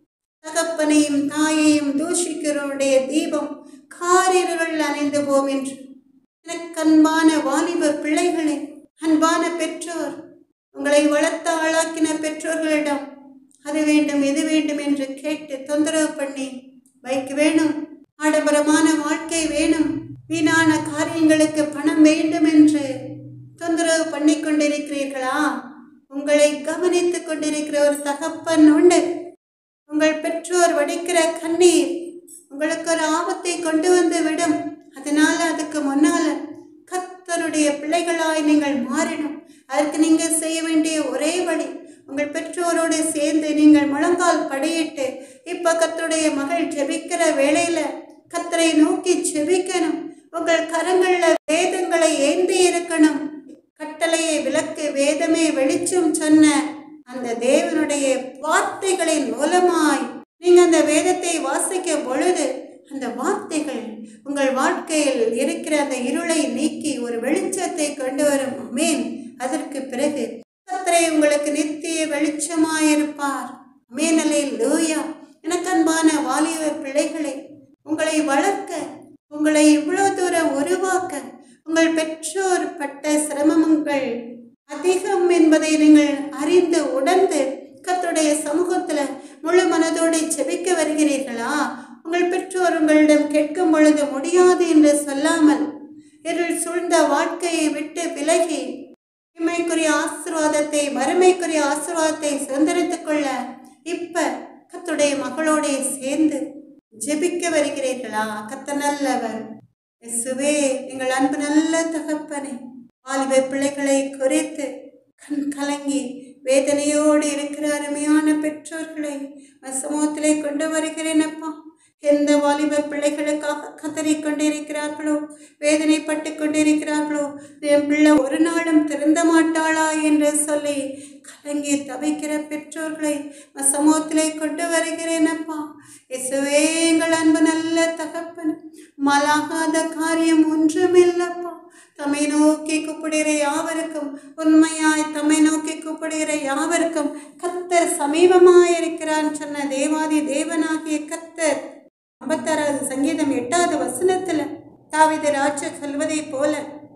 தகப்பனையும் தாயையும் தூஷிக்கிறவனுடைய தீபம் காரிருள் அணைந்து போம் என்று எனக்கு அன்பான வாலிப பிள்ளைகளே அன்பான பெற்றோர் உங்களை வளர்த்த ஆளாக்கின பெற்றோர்களிடம் அது வேண்டும் இது வேண்டும் என்று கேட்டு தொந்தரவு பண்ணி பைக் வேணும் ஆடம்பரமான வாழ்க்கை வேணும் வீணான காரியங்களுக்கு பணம் வேண்டும் என்று தொந்தரவு பண்ணி கொண்டிருக்கிறீர்களா உங்களை கவனித்துக் கொண்டிருக்கிற ஒரு தகப்பன் உண்டு உங்கள் பெற்றோர் வடிக்கிற கண்ணீர் உங்களுக்கு ஒரு ஆபத்தை கொண்டு வந்து விடும் அதனால அதுக்கு முன்னால கர்த்தருடைய பிள்ளைகளாய் நீங்கள் மாறணும் அதற்கு நீங்கள் செய்ய வேண்டிய ஒரே வழி உங்கள் பெற்றோரோடு சேர்ந்து நீங்கள் முழங்கால் படியிட்டு இப்ப கர்த்தருடைய மகள் ஜெபிக்கிற வேளையில கர்த்தரை நோக்கி ஜெபிக்கணும் உங்கள் கரங்கள்ல வேதங்களை ஏந்தி இருக்கணும் கட்டளையை விளக்கு வேதமே வெளிச்சம் சொன்ன அந்த தேவனுடைய வார்த்தைகளின் மூலமாய் நீங்க அந்த வேதத்தை வாசிக்கும் பொழுது அந்த வார்த்தைகள் உங்கள் வாழ்க்கையில் இருக்கிற அந்த இருளை நீக்கி ஒரு வெளிச்சத்தை கொண்டு வரும் அமேன் அதற்கு பிறகு கர்த்தரை உங்களுக்கு நித்திய வெளிச்சமாயிருப்பார் அமேனலே லூயா எனக்கு அன்பான வாலிப பிள்ளைகளை உங்களை வளர்க்க உங்களை இவ்வளவு தூரம் உருவாக்க உங்கள் பெற்றோர் பட்ட சிரமங்கள் அதிகம் என்பதை நீங்கள் அறிந்து உணர்ந்து கர்த்தருடைய சமூகத்துல முழு மனதோடு செபிக்க வருகிறீர்களா உங்கள் பெற்றோர் உங்களிடம் கேட்கும் பொழுது முடியாது என்று சொல்லாமல் இருள் சூழ்ந்த வாழ்க்கையை விட்டு விலகி இம்மைக்குரிய ஆசீர்வாதத்தை மறுமைக்குரிய ஆசீர்வாதத்தை சுதந்திரித்துக் கொள்ள இப்ப கத்துடைய மகளோட சேர்ந்து ஜெபிக்க வருகிறீர்களா கத்த நல்லவர் இயேசுவே எங்கள் அன்பு நல்ல தகப்பனே வாலிப பிள்ளைகளை குறித்து கண் கலங்கி வேதனையோடு இருக்கிற அருமையான பெற்றோர்களை உன் சமூகத்திலே கொண்டு வருகிறேன் அப்பா எந்த வாலிப பிள்ளைகளுக்காக கதறிக் கொண்டிருக்கிறார்களோ வேதனைப்பட்டு கொண்டிருக்கிறார்களோ என் பிள்ளை ஒரு நாளும் திருந்த மாட்டாளா என்று சொல்லி கலங்கி தவிக்கிற பெற்றோர்களை உன் சமூகத்திலே கொண்டு வருகிறேன் அப்பா இயேசுவே எங்கள் அன்பு நல்ல தகப்பன் மலாகாத காரியம் ஒன்றுமில்லப்பா தம்மை நோக்கி கூப்பிடுகிற யாவருக்கும் உண்மையாய் தம்மை நோக்கி கூப்பிடுகிற யாவருக்கும் கத்தர் சமீபமாயிருக்கிறான் சொன்ன தேவாதி தேவனாகிய கத்தர் ஐம்பத்தாறாவது சங்கீதம் எட்டாவது வசனத்துல தாவித ராஜ சொல்வதைப் போல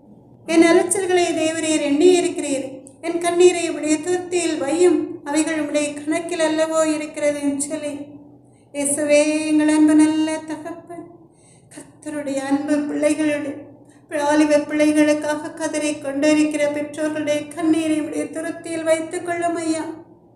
என் அலைச்சல்களை தேவரீர் எண்ணி இருக்கிறீர் என் கண்ணீரை உடைய துருத்தியில் வையும் அவைகள் உடைய கணக்கில் அல்லவோ இருக்கிறது என்று சொல்லி இயேசுவே எங்கள் அன்பு நல்ல தகப்பன் கர்த்தருடைய அன்பு பிள்ளைகளுடைய வாலிப பிள்ளைகளுக்காக கதறி கொண்டிருக்கிற பெற்றோர்களுடைய கண்ணீரை உடைய துருத்தியில் வைத்துக் கொள்ளும் ஐயா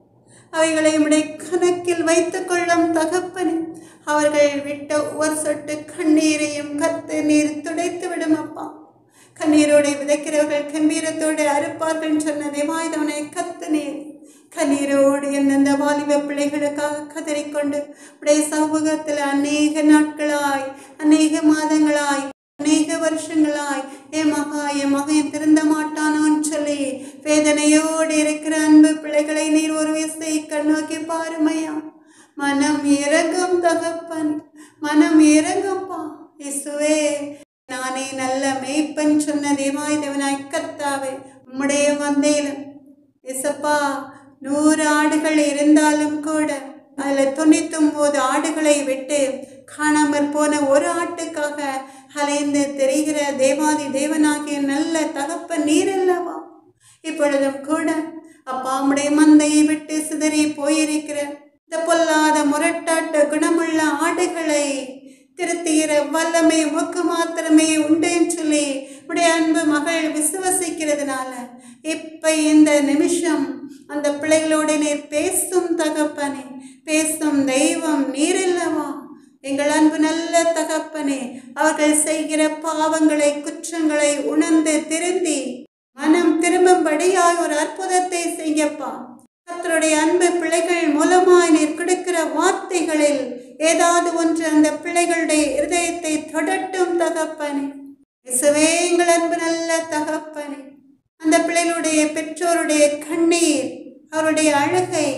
அவைகளை உடைய கணக்கில் வைத்துக் கொள்ளும் தகப்பனே அவர்கள் விட்ட ஒவ்வொரு சொட்டு கண்ணீரையும் கத்து நீர் துடைத்து விடும் அப்பா கண்ணீரோடு விதைக்கிறவர்கள் கம்பீரத்தோடு அறுப்பார்கள் சொன்ன தேவாயுதவனை கத்து நீர் கண்ணீரோடு எந்தெந்த வாலிப பிள்ளைகளுக்காக கதறிக்கொண்டு உடைய சமூகத்தில் அநேக நாட்களாய் அநேக மாதங்களாய் அநேக வருஷங்களாய் என் மகா என் மகன் திருந்த மாட்டானோன்னு சொல்லி வேதனையோடு இருக்கிற அன்பு பிள்ளைகளை நீர் ஒரு விசை கண்ணோக்கி பாருமையா மனம் இறங்கும் தகப்பன் மனம் இறங்கும்பா இசுவே நானே நல்ல மேய்ப்பன் சொன்ன தேவாய் தேவனாய் கர்த்தாவே உம்முடைய வந்தேலும் இசப்பா நூறு ஆடுகள் இருந்தாலும் கூட அதில் தொண்ணூத்தொம்போது ஆடுகளை விட்டு காணாமற் போன ஒரு ஆட்டுக்காக அலைந்து தெரிகிற தேவாதி தேவனாகிய நல்ல தகப்பன் நீர் அல்லவா இப்பொழுதும் கூட அப்பா உம்முடைய மந்தையை விட்டு சிதறி போயிருக்கிற இந்த பொல்லாத முரட்டாட்ட குணமுள்ள ஆடுகளை திருத்துகிற வல்லமை உமக்கு மாத்திரமே உண்டுன்னு சொல்லி உடைய அன்பு மகள் விசுவசிக்கிறதுனால இப்ப இந்த நிமிஷம் அந்த பிள்ளைகளோட நீர் பேசும் தகப்பனே பேசும் தெய்வம் நீரில்லவா எங்கள் அன்பு நல்ல தகப்பனே அவர்கள் செய்கிற பாவங்களை குற்றங்களை உணர்ந்து திருந்தி மனம் திரும்பும்படியாய் ஒரு அற்புதத்தை செய்யப்பா கர்த்தருடைய அன்பு பிள்ளைகள் மூலமாய் நீர் கொடுக்கிற வார்த்தைகளில் ஏதாவது ஒன்று அந்த பிள்ளைகளுடைய இருதயத்தை தொடட்டும் தகப்பனே இயேசுவே எங்கள் அன்பு நல்ல தகப்பனே அந்த பிள்ளைகளுடைய பெற்றோருடைய கண்ணீர் அவருடைய அழுகை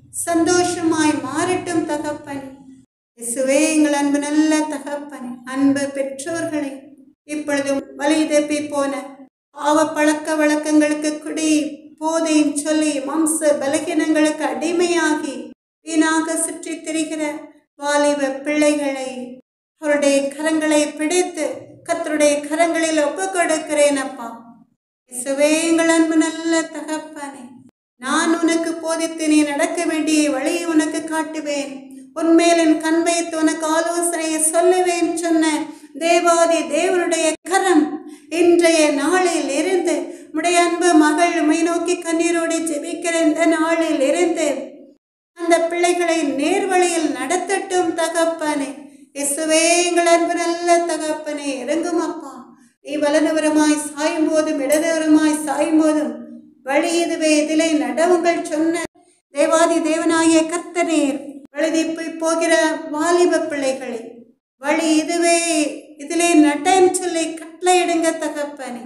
சந்தோஷமாய் மாறட்டும் தகப்பனே இயேசுவே எங்கள் அன்பு நல்ல தகப்பனே அன்பு பெற்றோர்களை இப்பொழுதும் வழி தப்பி போன பாவ பழக்க வழக்கங்களுக்கு குடி போதையும் சொல்லி மாம்ச பலகீனங்களுக்கு அடிமையாகி வீணாக சுற்றி திரிகிற வாலிப பிள்ளைகளை அவருடைய கரங்களை பிடித்து கர்த்தருடைய கரங்களில் ஒப்பு கொடுக்கிறேன் அப்பா இயேசுவே எங்கள் அன்பு நல்ல தகப்பனே நான் உனக்கு போதித்து நீ நடக்க வேண்டிய வழியை உனக்கு காட்டுவேன் உன்மேல் என் கண் வைத்து உனக்கு ஆலோசனையை சொல்லுவேன் சொன்ன தேவாதி தேவனுடைய கரம் இன்றைய நாளில் இருந்து உடைய அன்பு மகள் உமை நோக்கி கண்ணீரோடு ஜெபிக்கிற இந்த நாளில் இருந்து அந்த பிள்ளைகளை நேர்வழியில் நடத்தட்டும் தகப்பனே இயேசுவே எங்கள் அன்பு நல்ல தகப்பனே இறங்கும் அப்பா நீ வலதுபுறமாய் சாயும் போதும் இடதுபுறமாய் சாயும் போதும் வழி இதுவே இதிலே நடவுங்கள் சொன்ன தேவாதி தேவனாகிய கர்த்தனீர் வழிதிப்பு போகிற வாலிப பிள்ளைகளை வழி இதுவே இதிலே நடன்னு சொல்லி கட்டளையிடுங்க தகப்பனே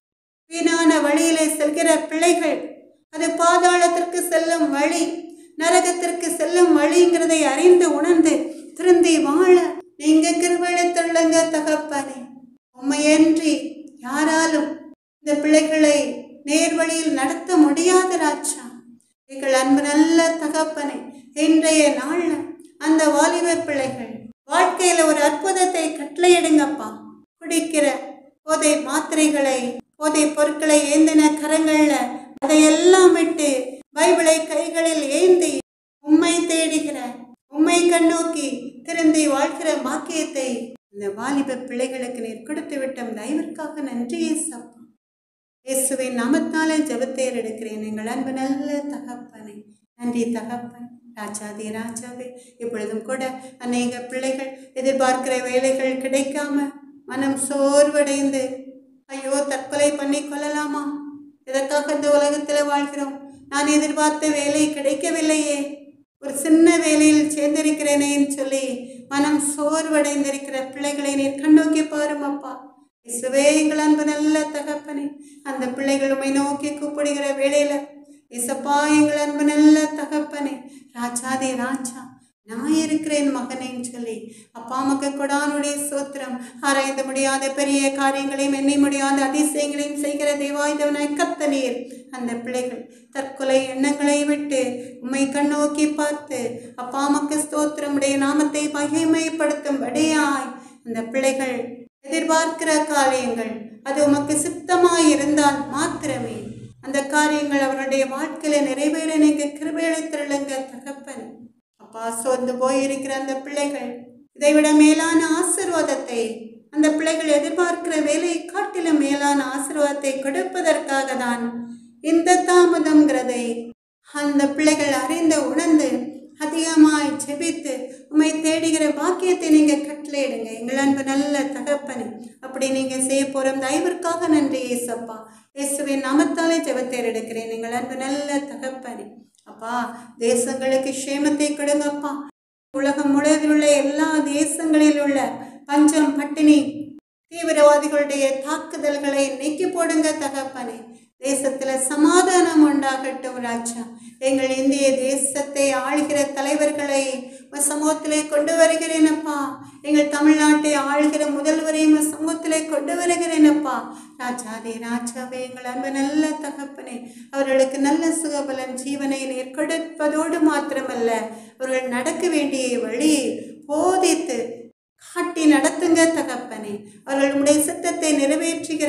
வீணான வழியிலே செல்கிற பிள்ளைகள் அது பாதாளத்திற்கு செல்லும் வழி நரகத்திற்கு செல்லும் வழிங்கிறதை அறிந்து உணர்ந்து திருந்தி வாழ நீங்க கிருபெடுத்துள்ளங்க தகப்பனே உண்மையன்றி யாராலும் இந்த பிள்ளைகளை நேர்வழியில் நடத்த முடியாத ராஜா எங்கள் அன்பு நல்ல தகப்பனே இன்றைய நாள்ல அந்த வாலிப பிள்ளைகள் வாழ்க்கையில ஒரு அற்புதத்தை கட்டளையிடுங்கப்பா குடிக்கிற போதை மாத்திரைகளை போதை பொருட்களை ஏந்தின கரங்கள்ல அதையெல்லாம் விட்டு பைபிளை கைகளில் ஏந்தி உம்மை தேடுகிற உம்மை கண்ணோக்கி திருந்தி வாழ்கிற பாக்கியத்தை இந்த வாலிப பிள்ளைகளுக்கு நீர் கொடுத்து விட்ட தயவிற்காக நன்றி ஏசப்பா இயேசுவின் நாமத்தாலே ஜெபத்தேர் எடுக்கிறேன் எங்கள் அன்பு நல்ல தகப்பனை நன்றி தகப்பன் ராஜாதி ராஜாவே இப்பொழுதும் கூட அநேக பிள்ளைகள் எதிர்பார்க்கிற வேலைகள் கிடைக்காம மனம் சோர்வடைந்து ஐயோ தற்கொலை பண்ணி கொள்ளலாமா எதற்காக இந்த உலகத்தில் வாழ்கிறோம் நான் எதிர்பார்த்த வேலை கிடைக்கவில்லையே ஒரு சின்ன வேலையில் சேர்ந்திருக்கிறேனேன்னு சொல்லி மனம் சோர்வடைந்திருக்கிற பிள்ளைகளை நீர் கண்ணோக்கி பாரும் அப்பா இசுவே எங்கள் அன்பு நல்ல தகப்பனே அந்த பிள்ளைகள் உம்மை நோக்கி கூப்பிடுகிற வேளையில இசப்பா எங்கள் அன்பு நல்ல தகப்பனே ராஜாதே ராஜா நான் இருக்கிறேன் மகனேன்னு சொல்லி அப்பா மக்க கொடானுடைய சோத்திரம் ஆராய்ந்து முடியாத பெரிய காரியங்களையும் எண்ணி முடியாத அதிசயங்களையும் செய்கிற தேவாயுதவனாய் கத்தனீர் அந்த பிள்ளைகள் தற்கொலை எண்ணங்களை விட்டு உம்மை கண்ணோக்கி பார்த்து அப்பா மக்க ஸ்தோத்திரம் உடைய நாமத்தை மகிமைப்படுத்தும்படியாய் அந்த பிள்ளைகள் எதிர்பார்க்கிற காரியங்கள் அது உமக்கு சித்தமாய் இருந்தால் மாத்திரமே அந்த காரியங்கள் அவருடைய வாழ்க்கையில நிறைவேற நீங்க கிருபையளித்திருளுங்க தகப்பன் அப்பா சோர்ந்து போயிருக்கிற அந்த பிள்ளைகள் இதைவிட மேலான ஆசீர்வாதத்தை அந்த பிள்ளைகள் எதிர்பார்க்கிற வேலையை காட்டிலும் மேலான ஆசீர்வாதத்தை கொடுப்பதற்காக தான் இந்த தாமதம்ங்கிறதை அந்த பிள்ளைகள் அறிந்து உணர்ந்து அதிகமாய் ஜெபித்து உம்மை தேடுகிற பாக்கியத்தை நீங்க கட்டளையிடுங்க எங்கள் அன்பு நல்ல தகப்பனே அப்படி நீங்க செய்ய போற தயவிற்காக நன்றி ஏசப்பா இயேசுவின் நாமத்தாலே ஜெபத்தேர் எடுக்கிறேன் எங்கள் அன்பு நல்ல தகப்பனே அப்பா தேசங்களுக்கு க்ஷேமத்தை கொடுங்கப்பா உலகம் முழுவதில் உள்ள எல்லா தேசங்களில் உள்ள பஞ்சம் பட்டினி தீவிரவாதிகளுடைய தாக்குதல்களை நீக்கி போடுங்க தகப்பனே தேசத்துல சமாதானம் உண்டாகட்டும் ராஜா எங்கள் இந்திய தேசத்தை ஆள்கிற தலைவர்களை உம் சமூகத்திலே கொண்டு வருகிறேனப்பா எங்கள் தமிழ்நாட்டை ஆள்கிற முதல்வரையும் உம் சமூகத்திலே கொண்டு வருகிறேனப்பா ராஜாதே ராஜாவே எங்கள் அன்பு நல்ல தகப்பனே அவர்களுக்கு நல்ல சுகபலம் ஜீவனை நீர் கொடுப்பதோடு மாத்திரமல்ல அவர்கள் நடக்க வேண்டிய வழியை போதித்து காட்டி நடத்துங்க தகப்பனே அவர்கள் உடைய சித்தத்தை நிறைவேற்றுகிற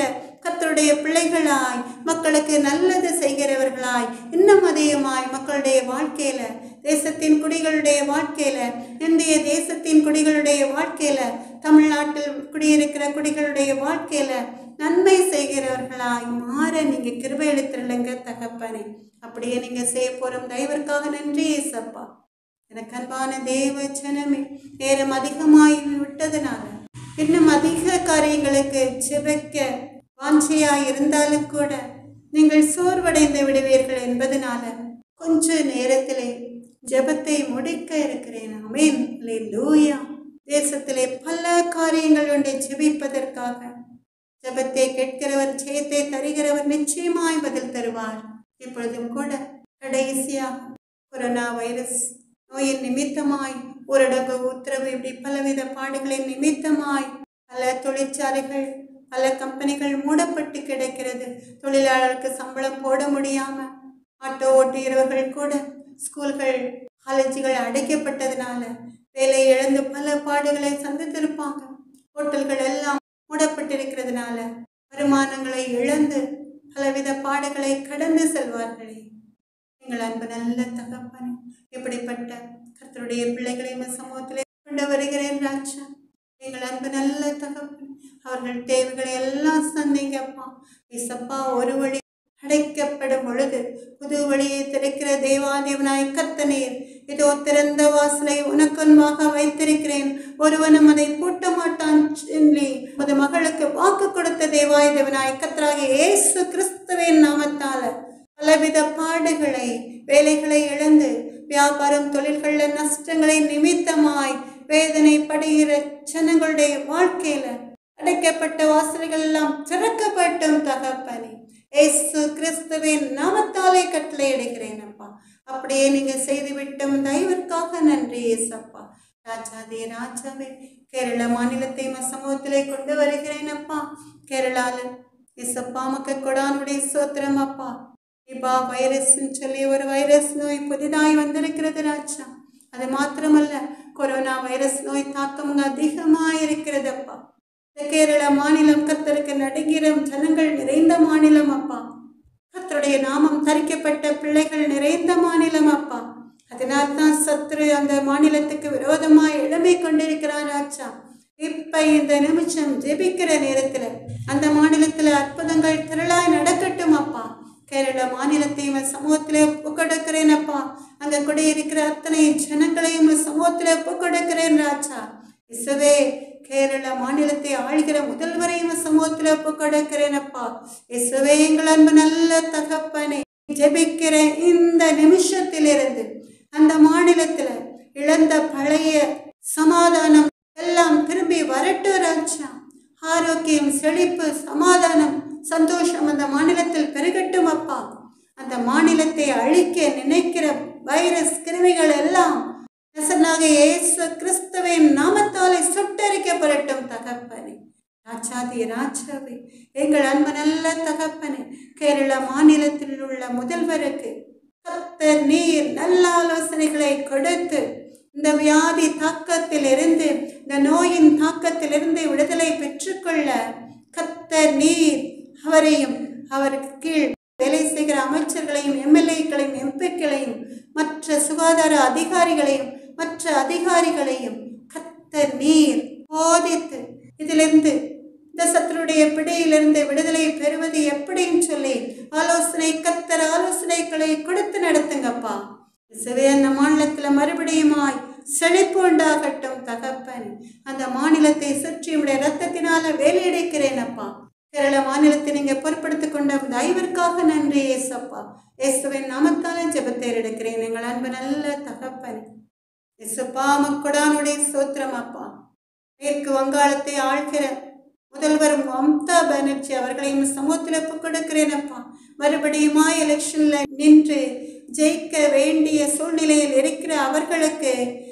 கர்த்தருடைய பிள்ளைகளாய் மக்களுக்கு நல்லது செய்கிறவர்களாய் இன்னும் அதிகமாய் மக்களுடைய வாழ்க்கையில தேசத்தின் குடிகளுடைய வாழ்க்கையில இந்திய தேசத்தின் குடிகளுடைய வாழ்க்கையில தமிழ்நாட்டில் குடியிருக்கிற குடிகளுடைய வாழ்க்கையில நன்மை செய்கிறவர்களாய் மாற நீங்க கிருபை எடுத்துருங்க தகப்பனே அப்படியே நீங்க செய்ய போறோம் தயவிற்காக நன்றி ஏசப்பா எனக்கு அன்பான தேவ ஜனமே நேரம் அதிகமாகி விட்டதுனால இன்னும் அதிக காரியங்களுக்கு ஜெபிக்க வாஞ்சையாய் இருந்தாலும் கூட நீங்கள் சோர்வடைந்து விடுவீர்கள் என்பதனால கொஞ்ச நேரத்திலே ஜெபத்தை முடிக்க இருக்கிறேன் அமேன் லூயா தேசத்திலே பல காரியங்கள் உண்டு ஜெபிப்பதற்காக ஜெபத்தை கேட்கிறவர் ஜெயத்தை தருகிறவர் நிச்சயமாய் பதில் தருவார் இப்பொழுதும் கூட கடைசியாக கொரோனா வைரஸ் நோயின் நிமித்தமாய் ஊரடங்கு உத்தரவு இப்படி பலவித பாடுகளின் நிமித்தமாய் பல தொழிற்சாலைகள் பல கம்பெனிகள் மூடப்பட்டு கிடக்கிறது தொழிலாளருக்கு சம்பளம் போட முடியாம ஆட்டோ ஓட்டுகிறவர்கள் கூட ஸ்கூல்கள் காலேஜுகள் அடைக்கப்பட்டதுனால வேலை இழந்து பல பாடுகளை சந்தித்திருப்பாங்க ஹோட்டல்கள் எல்லாம் மூடப்பட்டிருக்கிறதுனால வருமானங்களை இழந்து பலவித பாடுகளை கடந்து செல்வார்களே எங்கள் அன்பு நல்ல தகப்பனே இப்படிப்பட்ட கர்த்தருடைய பிள்ளைகளை உமது சமூகத்திலே கொண்டு வருகிறேன் ராஜா எங்கள் அன்பு நல்ல தகப்பன் அவர்கள் தேவைகளை எல்லாம் சந்திங்கப்பா இசப்பா ஒரு வழி அடைக்கப்படும் பொழுது புது வழியை திறக்கிற தேவாதேவனாய் கர்த்தனீர் இதோ திறந்த வாசலை உனக்குன்பாக வைத்திருக்கிறேன் ஒருவனும் அதை பூட்ட மாட்டான் சொல்லி உமது மகளுக்கு வாக்கு கொடுத்த தேவாய் தேவனாய் கர்த்தராகிய இயேசு கிறிஸ்துவின் நாமத்தால பலவித பாடுகளை வேலைகளை இழந்து வியாபாரம் தொழில்களில் நஷ்டங்களை நிமித்தமாய் வேதனைப்படுகிற ஜனங்களுடைய வாழ்க்கையில அடைக்கப்பட்ட வாசல்கள் எல்லாம் திறக்கப்பட்டும் தகப்பனே ஏசு கிறிஸ்துவின் நாமத்தாலே கட்டளையிடுகிறேன் அப்பா அப்படியே நீங்க செய்துவிட்டும் தயவிற்காக நன்றி ஏசப்பா ராஜாதே ராஜாவே கேரள மாநிலத்தை ம சமூகத்திலே கொண்டு வருகிறேன் அப்பா கேரளால இசப்பா மக்க கொடானுடைய சோத்திரம் அப்பா இபா வைரஸ்ன்னு சொல்லி ஒரு வைரஸ் நோய் புதிதாய் வந்திருக்கிறது ராஜா அது மாத்திரமல்ல கொரோனா வைரஸ் நோய் தாக்கம் அதிகமாக இருக்கிறது அப்பா இந்த கேரள மாநிலம் கர்த்தருக்கு நடுங்கிற ஜனங்கள் நிறைந்த மாநிலம் அப்பா கர்த்தருடைய நாமம் தரிக்கப்பட்ட பிள்ளைகள் நிறைந்த மாநிலம் அப்பா அதனால் தான் சத்ரு அந்த மாநிலத்துக்கு விரோதமாய் எழுமை கொண்டிருக்கிறான் ஆச்சா இப்ப இந்த நிமிஷம் ஜெபிக்கிற நேரத்துல அந்த மாநிலத்துல அற்புதங்கள் திரளாய் நடக்கட்டும் அப்பா கேரள மாநிலத்தை உன் சமூகத்திலே ஒப்புக்கொடுக்கிறேன் அப்பா அங்க குடியிருக்கிற அத்தனை ஜனங்களையும் உன் சமூகத்திலே ஒப்புக்கொடுக்கிறேன் ராஜா இசுவே கேரள மாநிலத்தை ஆள்கிற முதல்வரையும் உன் சமூகத்திலே ஒப்புக்கொடுக்கிறேன் அப்பா இசுவே எங்கள் அன்பு நல்ல தகப்பனே ஜெபிக்கிற இந்த நிமிஷத்திலிருந்து அந்த மாநிலத்துல இழந்த பழைய சமாதானம் எல்லாம் திரும்பி வரட்டு ராஜா ஆரோக்கியம் செழிப்பு சமாதானம் சந்தோஷம் அந்த மாநிலத்தில் பெருகட்டும் அப்பா அந்த மாநிலத்தை அழிக்க நினைக்கிற வைரஸ் கிருமிகள் எல்லாம் நசனாக இயேசு கிறிஸ்துவின் நாமத்தாலே சுட்டரிக்கப்படட்டும் தகப்பனே ராஜாதி ராஜாவே எங்கள் அன்பு நல்ல தகப்பனே கேரள மாநிலத்தில் உள்ள முதல்வருக்கு கத்தர் நீர் நல்ல ஆலோசனைகளை கொடுத்து இந்த வியாதி தாக்கத்திலிருந்து இந்த நோயின் தாக்கத்திலிருந்து விடுதலை பெற்றுக்கொள்ள கத்தர் நீர் அவரையும் அவருக்கு கீழ் வேலை செய்கிற அமைச்சர்களையும் எம்எல்ஏக்களையும் எம்பிக்களையும் மற்ற சுகாதார அதிகாரிகளையும் மற்ற அதிகாரிகளையும் கத்தர் நீர் போதித்து இதிலிருந்து இந்த சத்துருடைய பிடியிலிருந்து விடுதலை பெறுவது எப்படின்னு சொல்லி ஆலோசனை கத்தர் ஆலோசனைகளை கொடுத்து நடத்துங்கப்பா இசவே அந்த மாநிலத்துல மறுபடியுமாய் செழிப்பு உண்டாகட்டும் தகப்பன் அந்த மாநிலத்தை சுற்றி உடைய ரத்தத்தினால வேலையடைக்கிறேன் அப்பா கேரள மாநிலத்தை நீங்க பொறுப்படுத்திக் கொண்ட அந்த ஐவருக்காக நன்றி ஏசப்பா இயேசுவின் நாமத்தால ஜெபத்தை எடுக்கிறேன் எங்கள் அன்பு நல்ல தகப்பன் இசுப்பா மக்கடானுடைய சோத்திரம் அப்பா மேற்கு வங்காளத்தை ஆள்கிற முதல்வர் மம்தா பானர்ஜி அவர்களையும் சமூகத்தில் ஒப்புக் கொடுக்கிறேன் அப்பா மறுபடியுமா எலெக்ஷன்ல நின்று ஜெயிக்க வேண்டிய சூழ்நிலையில் இருக்கிற அவர்களுக்கு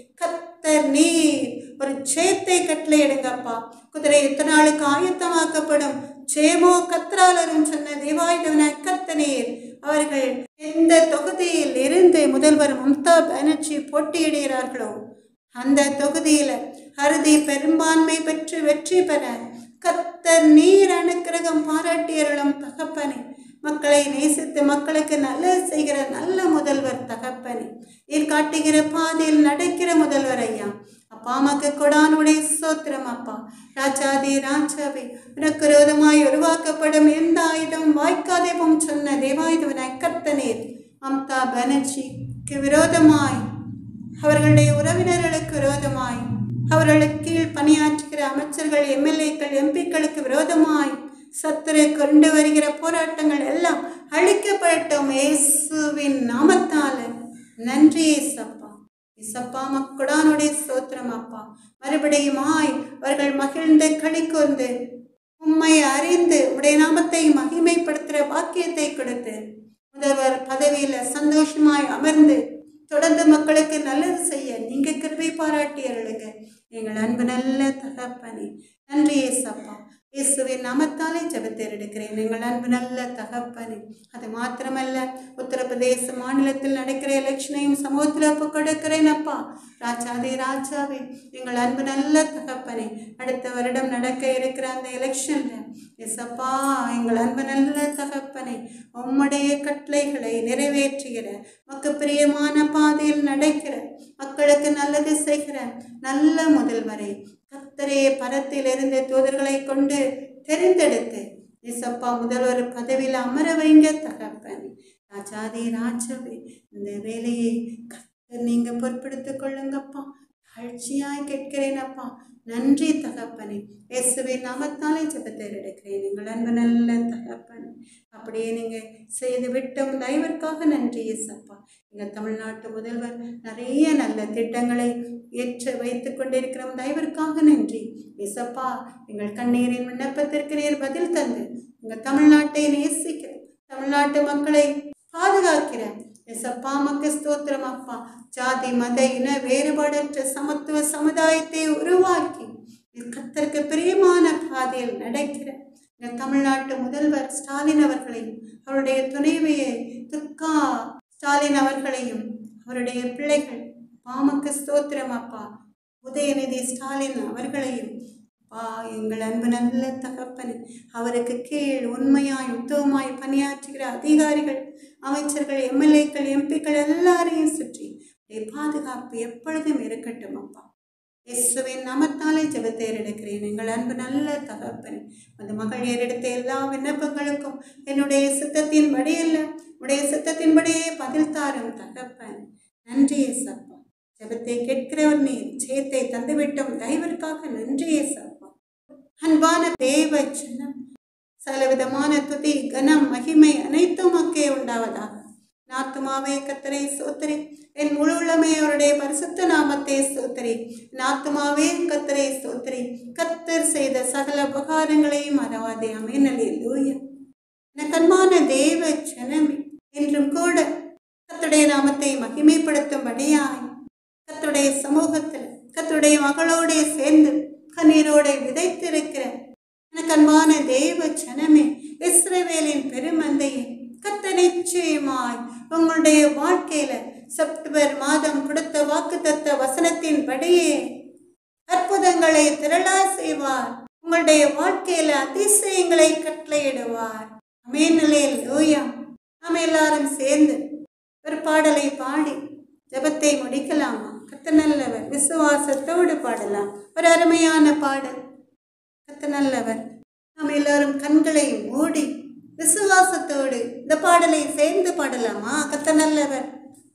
கத்தர் நீர் ஒரு ஜெயத்தை கட்டளையிடுங்கப்பா குதிரை இத்தனை நாளுக்கு ஆயத்தமாக்கப்படும் ஜெயமோ கத்ராலரும் சொன்ன தேவாயுதவனாய் கத்தனீர் அவர்கள் எந்த தொகுதியில் இருந்து முதல்வர் மம்தா பானர்ஜி போட்டியிடுகிறார்களோ அந்த தொகுதியில அறுதி பெரும்பான்மை பெற்று வெற்றி பெற கர்த்தர் நீர் அனுக்கிரகம் பாராட்டியருளும் தகப்பனே மக்களை நேசித்து மக்களுக்கு நல்லது செய்கிற நல்ல முதல்வர் தகப்பனே நீர் காட்டுகிற பாதையில் நடக்கிற முதல்வர் ஐயா அப்பா மக்கு கொடானுடைய சோத்திரம் அப்பா ராஜாதி ராஜாவே உனக்கு விரோதமாய் உருவாக்கப்படும் எந்த ஆயுதம் வாய்க்காதேவும் சொன்ன தேவாயுதவனாய் கர்த்தனீர் மம்தா பானர்ஜிக்கு விரோதமாய் அவர்களுடைய உறவினர்களுக்கு விரோதமாய் அவர்களுக்கு கீழ் பணியாற்றுகிற அமைச்சர்கள் எம்எல்ஏக்கள் எம்பிக்களுக்கு விரோதமாய் சத்துரு கொண்டு வருகிற போராட்டங்கள் எல்லாம் அழிக்கப்படட்டும் இயேசுவின் நாமத்தால நன்றி ஏசப்பா இசப்பா மக்களானுடைய சோத்திரம் அப்பா மறுபடியுமாய் அவர்கள் மகிழ்ந்து களி கூர்ந்து உம்மை அறிந்து உடைய நாமத்தை மகிமைப்படுத்துகிற வாக்கியத்தை கொடுத்து முதல்வர் பதவியில சந்தோஷமாய் அமர்ந்து தொடர்ந்து மக்களுக்கு நல்லது செய்ய நீங்க கிருபை பாராட்டி அருளுங்க எங்கள் அன்பு நல்ல தகப்பனே நன்றி ஏசப்பா இயேசுவின் நாமத்தாலே ஜெபத்தேர் எடுக்கிறேன் எங்கள் அன்பு நல்ல தகப்பனே அது மாத்திரமல்ல உத்தரப்பிரதேச மாநிலத்தில் நடக்கிற எலெக்ஷனையும் சமூகத்தில் ஒப்பு கொடுக்கிறேன் அப்பா ராஜாதே ராஜாவே எங்கள் அன்பு நல்ல தகப்பனே அடுத்த வருடம் நடக்க இருக்கிற அந்த எலெக்ஷன்ல எசப்பா எங்கள் அன்பு நல்ல தகப்பனே உம்முடைய கட்டளைகளை நிறைவேற்றுகிற மக்கு பிரியமான பாதையில் நடக்கிற மக்களுக்கு நல்லது செய்கிற நல்ல முதல்வரை கத்தரே பரத்திலிருந்து தூதர்களை கொண்டு தெரிந்தெடுத்து இசப்பா முதல்வர் பதவியில் அமர வைங்க தகப்பன் ராஜாதே ராஜாவே இந்த வேலையை கத்தர் நீங்க பொறுப்பெடுத்துக் கொள்ளுங்கப்பா தாழ்ச்சியாய் கேட்கிறேன் அப்பா நன்றி தகப்பனே இயேசுவின் நாமத்தாலே ஜெபத்தை எடுக்கிறேன் எங்கள் அன்பு நல்ல தகப்பன் அப்படியே நீங்க செய்து விட்டும் தயவிற்காக நன்றி இயேசப்பா எங்கள் தமிழ்நாட்டு முதல்வர் நிறைய நல்ல திட்டங்களை ஏற்று வைத்துக் கொண்டிருக்கிற தயவிற்காக நன்றி இசப்பா எங்கள் கண்ணீரின் விண்ணப்பத்திற்கு நீர் பதில் தந்து எங்கள் தமிழ்நாட்டை நேசிக்கிற தமிழ்நாட்டு மக்களை பாதுகாக்கிற எசப்பா மக்கு ஸ்தோத்திரம் அப்பா ஜாதி மத இன வேறுபாடற்ற சமத்துவ சமுதாயத்தை உருவாக்கி கத்தருக்கு பிரியமான பாதையில் நடக்கிற இந்த தமிழ்நாட்டு முதல்வர் ஸ்டாலின் அவர்களையும் அவருடைய துணைவியை துர்கா ஸ்டாலின் அவர்களையும் அவருடைய பிள்ளைகள் பாமக்கு ஸ்தோத்திரம் அப்பா உதயநிதி ஸ்டாலின் அவர்களையும் அப்பா எங்கள் அன்பு நல்ல தகப்பனே அவருக்கு கீழ் உண்மையாய் உத்தவமாய் பணியாற்றுகிற அதிகாரிகள் அமைச்சர்கள் எம்எல்ஏக்கள் எம்பிக்கள் எல்லாரையும் சுற்றி உடைய பாதுகாப்பு எப்பொழுதும் இருக்கட்டும் அப்பா இயேசுவின் நாமத்தாலே ஜெபத்தை எடுக்கிறேன் எங்கள் அன்பு நல்ல தகப்பன் அந்த மகள் ஏறெடுத்த எல்லா விண்ணப்பங்களுக்கும் என்னுடைய சித்தத்தின்படி அல்ல உடைய சித்தத்தின்படியே பதில் தாரும் தகப்பன் நன்றி ஏசப்பா ஜெபத்தை கேட்கிறவர் நீர் ஜெயத்தை தந்துவிட்டோம் தயவிற்காக நன்றி ஏசப்பா அன்பான தேவ ஜனம் சகலவிதமான துதி கனம் மகிமை அனைத்தும் அக்கே உண்டாவதாக நாத்துமாவே கத்தரை சோத்தரி என் முழு உள்ளமே அவருடைய பரிசுத்த நாமத்தை சோத்தரி நாத்துமாவே கத்தரை சோத்தரி கத்தர் செய்த சகல உபகாரங்களையும் மறவாதே அமேனலே லூயா எனக்கு அன்பான தேவ ஜனமே என்றும் கூட கத்துடைய நாமத்தை மகிமைப்படுத்தும்படியாய் கத்துடைய சமூகத்தில் கத்துடைய மகளோட சேர்ந்து கண்ணீரோட விதைத்திருக்கிற எனக்கு அன்பான தேவ ஜனமே இஸ்ரவேலின் பெருமந்தையே கத்த நிச்சயமாய் உங்களுடைய வாழ்க்கையில செப்டம்பர் மாதம் கொடுத்த வாக்குத்தத்த வசனத்தின் படியே அற்புதங்களை திரளா செய்வார் உங்களுடைய வாழ்க்கையில அதிசயங்களை கட்டளையிடுவார் அமேனலே லூயா நாம எல்லாரும் சேர்ந்து ஒரு பாடலை பாடி ஜெபத்தை முடிக்கலாமா கத்த நல்லவர் விசுவாசத்தோடு பாடலாம் ஒரு அருமையான பாடல் கத்த நல்லவர் நாம் எல்லாரும் கண்களை மூடி விசுவாசத்தோடு இந்த பாடலை சேர்ந்து பாடலாமா கத்த நல்லவர்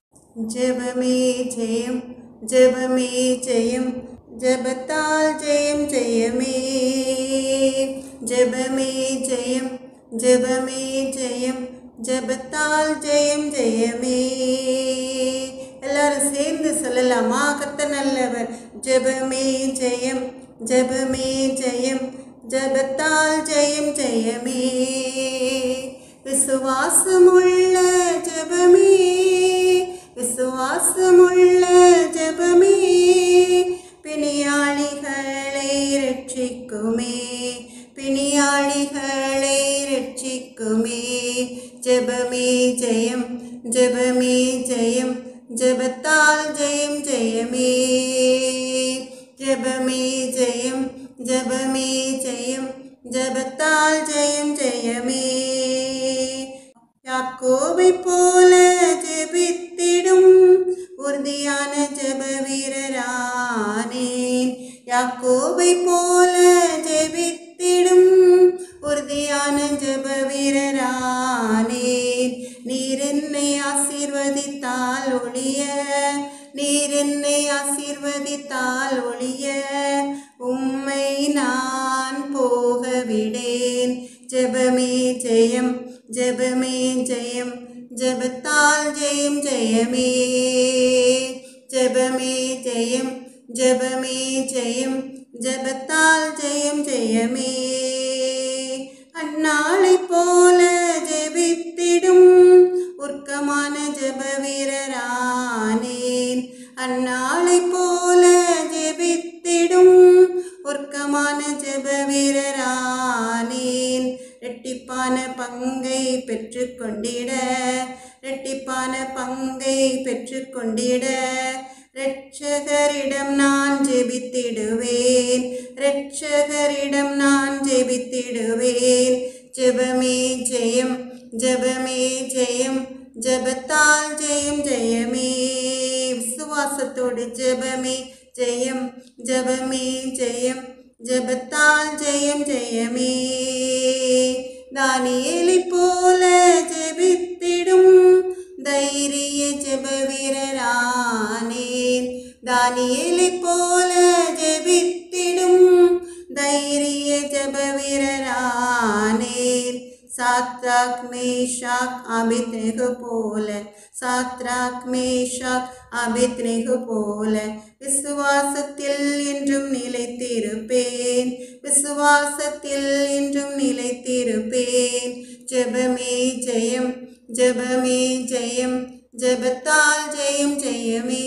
ஜெபமே ஜெயம் ஜெபமே ஜெயம் ஜெபத்தால் ஜெயம் ஜெயமே ஜெபமே ஜெயம் ஜெபமே ஜெயம் ஜெபத்தால் ஜெயம் ஜெயமே எல்லாரும் சேர்ந்து சொல்லலாமா கத்த நல்லவர் ஜெபமே ஜெயம் ஜெபமே ஜெயம் ஜெபத்தால் ஜெயம் ஜெயமே விசுவாசமுள்ள ஜெபமே விசுவாசமுள்ள ஜெபமே பிணியாளிகளை ரட்சிக்குமே பிணியாளிகளை ரட்சிக்குமே ஜெபமே ஜெயம் ஜெபமே ஜெயம் ஜெபத்தால் ஜெயம் ஜெயமே ஜெபமே ஜெயம் ஜெபமே ஜெயம் ஜபத்தால் ஜெயம் ஜெயமே யாக்கோபை போல ஜெபித்திடும் உறுதியான ஜெப வீரரானேன் யாக்கோபை போல ஜெபித்திடும் உறுதியான ஜெப வீரரானேன் நீர் என்னை ஆசீர்வதித்தால் ஒளிய நீர் என்னை ஆசீர்வதித்தால் ஒளிய உம்மை நான் போக விடேன் ஜெபமே ஜெயம் ஜெபமே ஜெயம் ஜெபத்தால் ஜெயம் ஜெயமே ஜெபமே ஜெயம் ஜெபமே ஜெயம் ஜெபத்தால் ஜெயம் ஜெயமே அந்நாளை போல ஜெபித்திடும் உர்க்கமான ஜெப வீரரானேன் அந்நாளை போல ஜெபித்திடும் உர்க்கமான ஜெப வீரரானேன் ரெட்டிப்பான பங்கை பெற்றுக்கொண்டிட ரெட்டிப்பான பங்கை பெற்றுக்கொண்டிட இரட்சகரிடம் நான் ஜெபித்திடுவேன் இரட்சகரிடம் நான் ஜெபித்திடுவேன் ஜெபமே ஜெயம் ஜெபமே ஜெயம் ஜெபத்தால் ஜெயம் ஜெயமே விசுவாசத்தோடு ஜெபமே ஜெயம் ஜெபமே ஜெயம் ஜெபத்தால் ஜெயம் ஜெயமே தானியேலை போல ஜெபித்திடும் தைரிய ஜெப வீரரானேன் தானியேலை போல ஜெபித்திடும் தைரிய ஜெப வீரரானேன் சாத்ராக் மேஷாக் அபித்னேகு போல சாத்ராக் மேஷாக் அபித்னேகு போல விசுவாசத்தில் என்றும் நிலைத்திருப்பேன் விசுவாசத்தில் என்றும் நிலைத்திருப்பேன் ஜெபமே ஜெயம் ஜெபமே ஜெயம் ஜெபத்தால் ஜெயம் ஜெயமே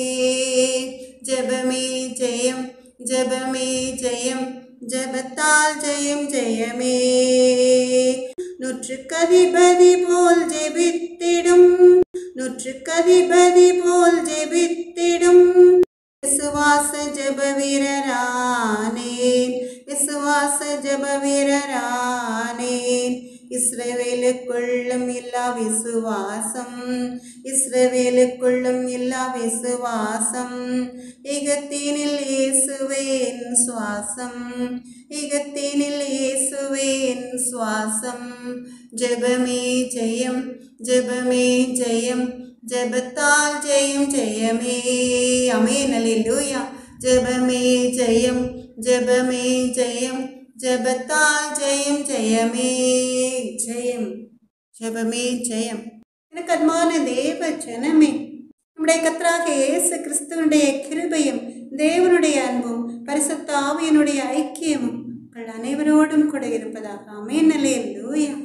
ஜெபமே ஜெயம் ஜெபமே ஜெயம் ஜெபத்தால் ஜெயம் ஜெயமே நூற்று கதிபதி போல் ஜெபித்திடும் நூற்று கதிபதி போல் ஜெபித்திடும் விசுவாச ஜெப வீரரானேன் விசுவாச ஜெப வீரரானேன் இஸ்ரவேலுக்குள்ளும் இல்லா விசுவாசம் இஸ்ரவேலுக்குள்ளும் இல்லா விசுவாசம் இகத்தீனில் இயேசுவேன் சுவாசம் இகத்தீனில் இயேசுவேன் சுவாசம் ஜெபமே ஜெயம் ஜெபமே ஜெயம் ஜெபத்தால் ஜெயம் ஜெயமே அமேன் அல்லேலூயா ஜெபமே ஜெயம் ஜெபமே ஜெயம் ஜெபத்தால் ஜெயம் ஜெயமே ஜெயம் ஜெபமே ஜெயம் எனக்கு அன்பான தேவ ஜனமே நம்முடைய கத்தராக இயேசு கிறிஸ்துவனுடைய கிருபையும் தேவனுடைய அன்பும் பரிசுத்த ஆவியனுடைய ஐக்கியமும் உங்கள் அனைவரோடும் கூட இருப்பதாக அமேன் அல்லேலூயா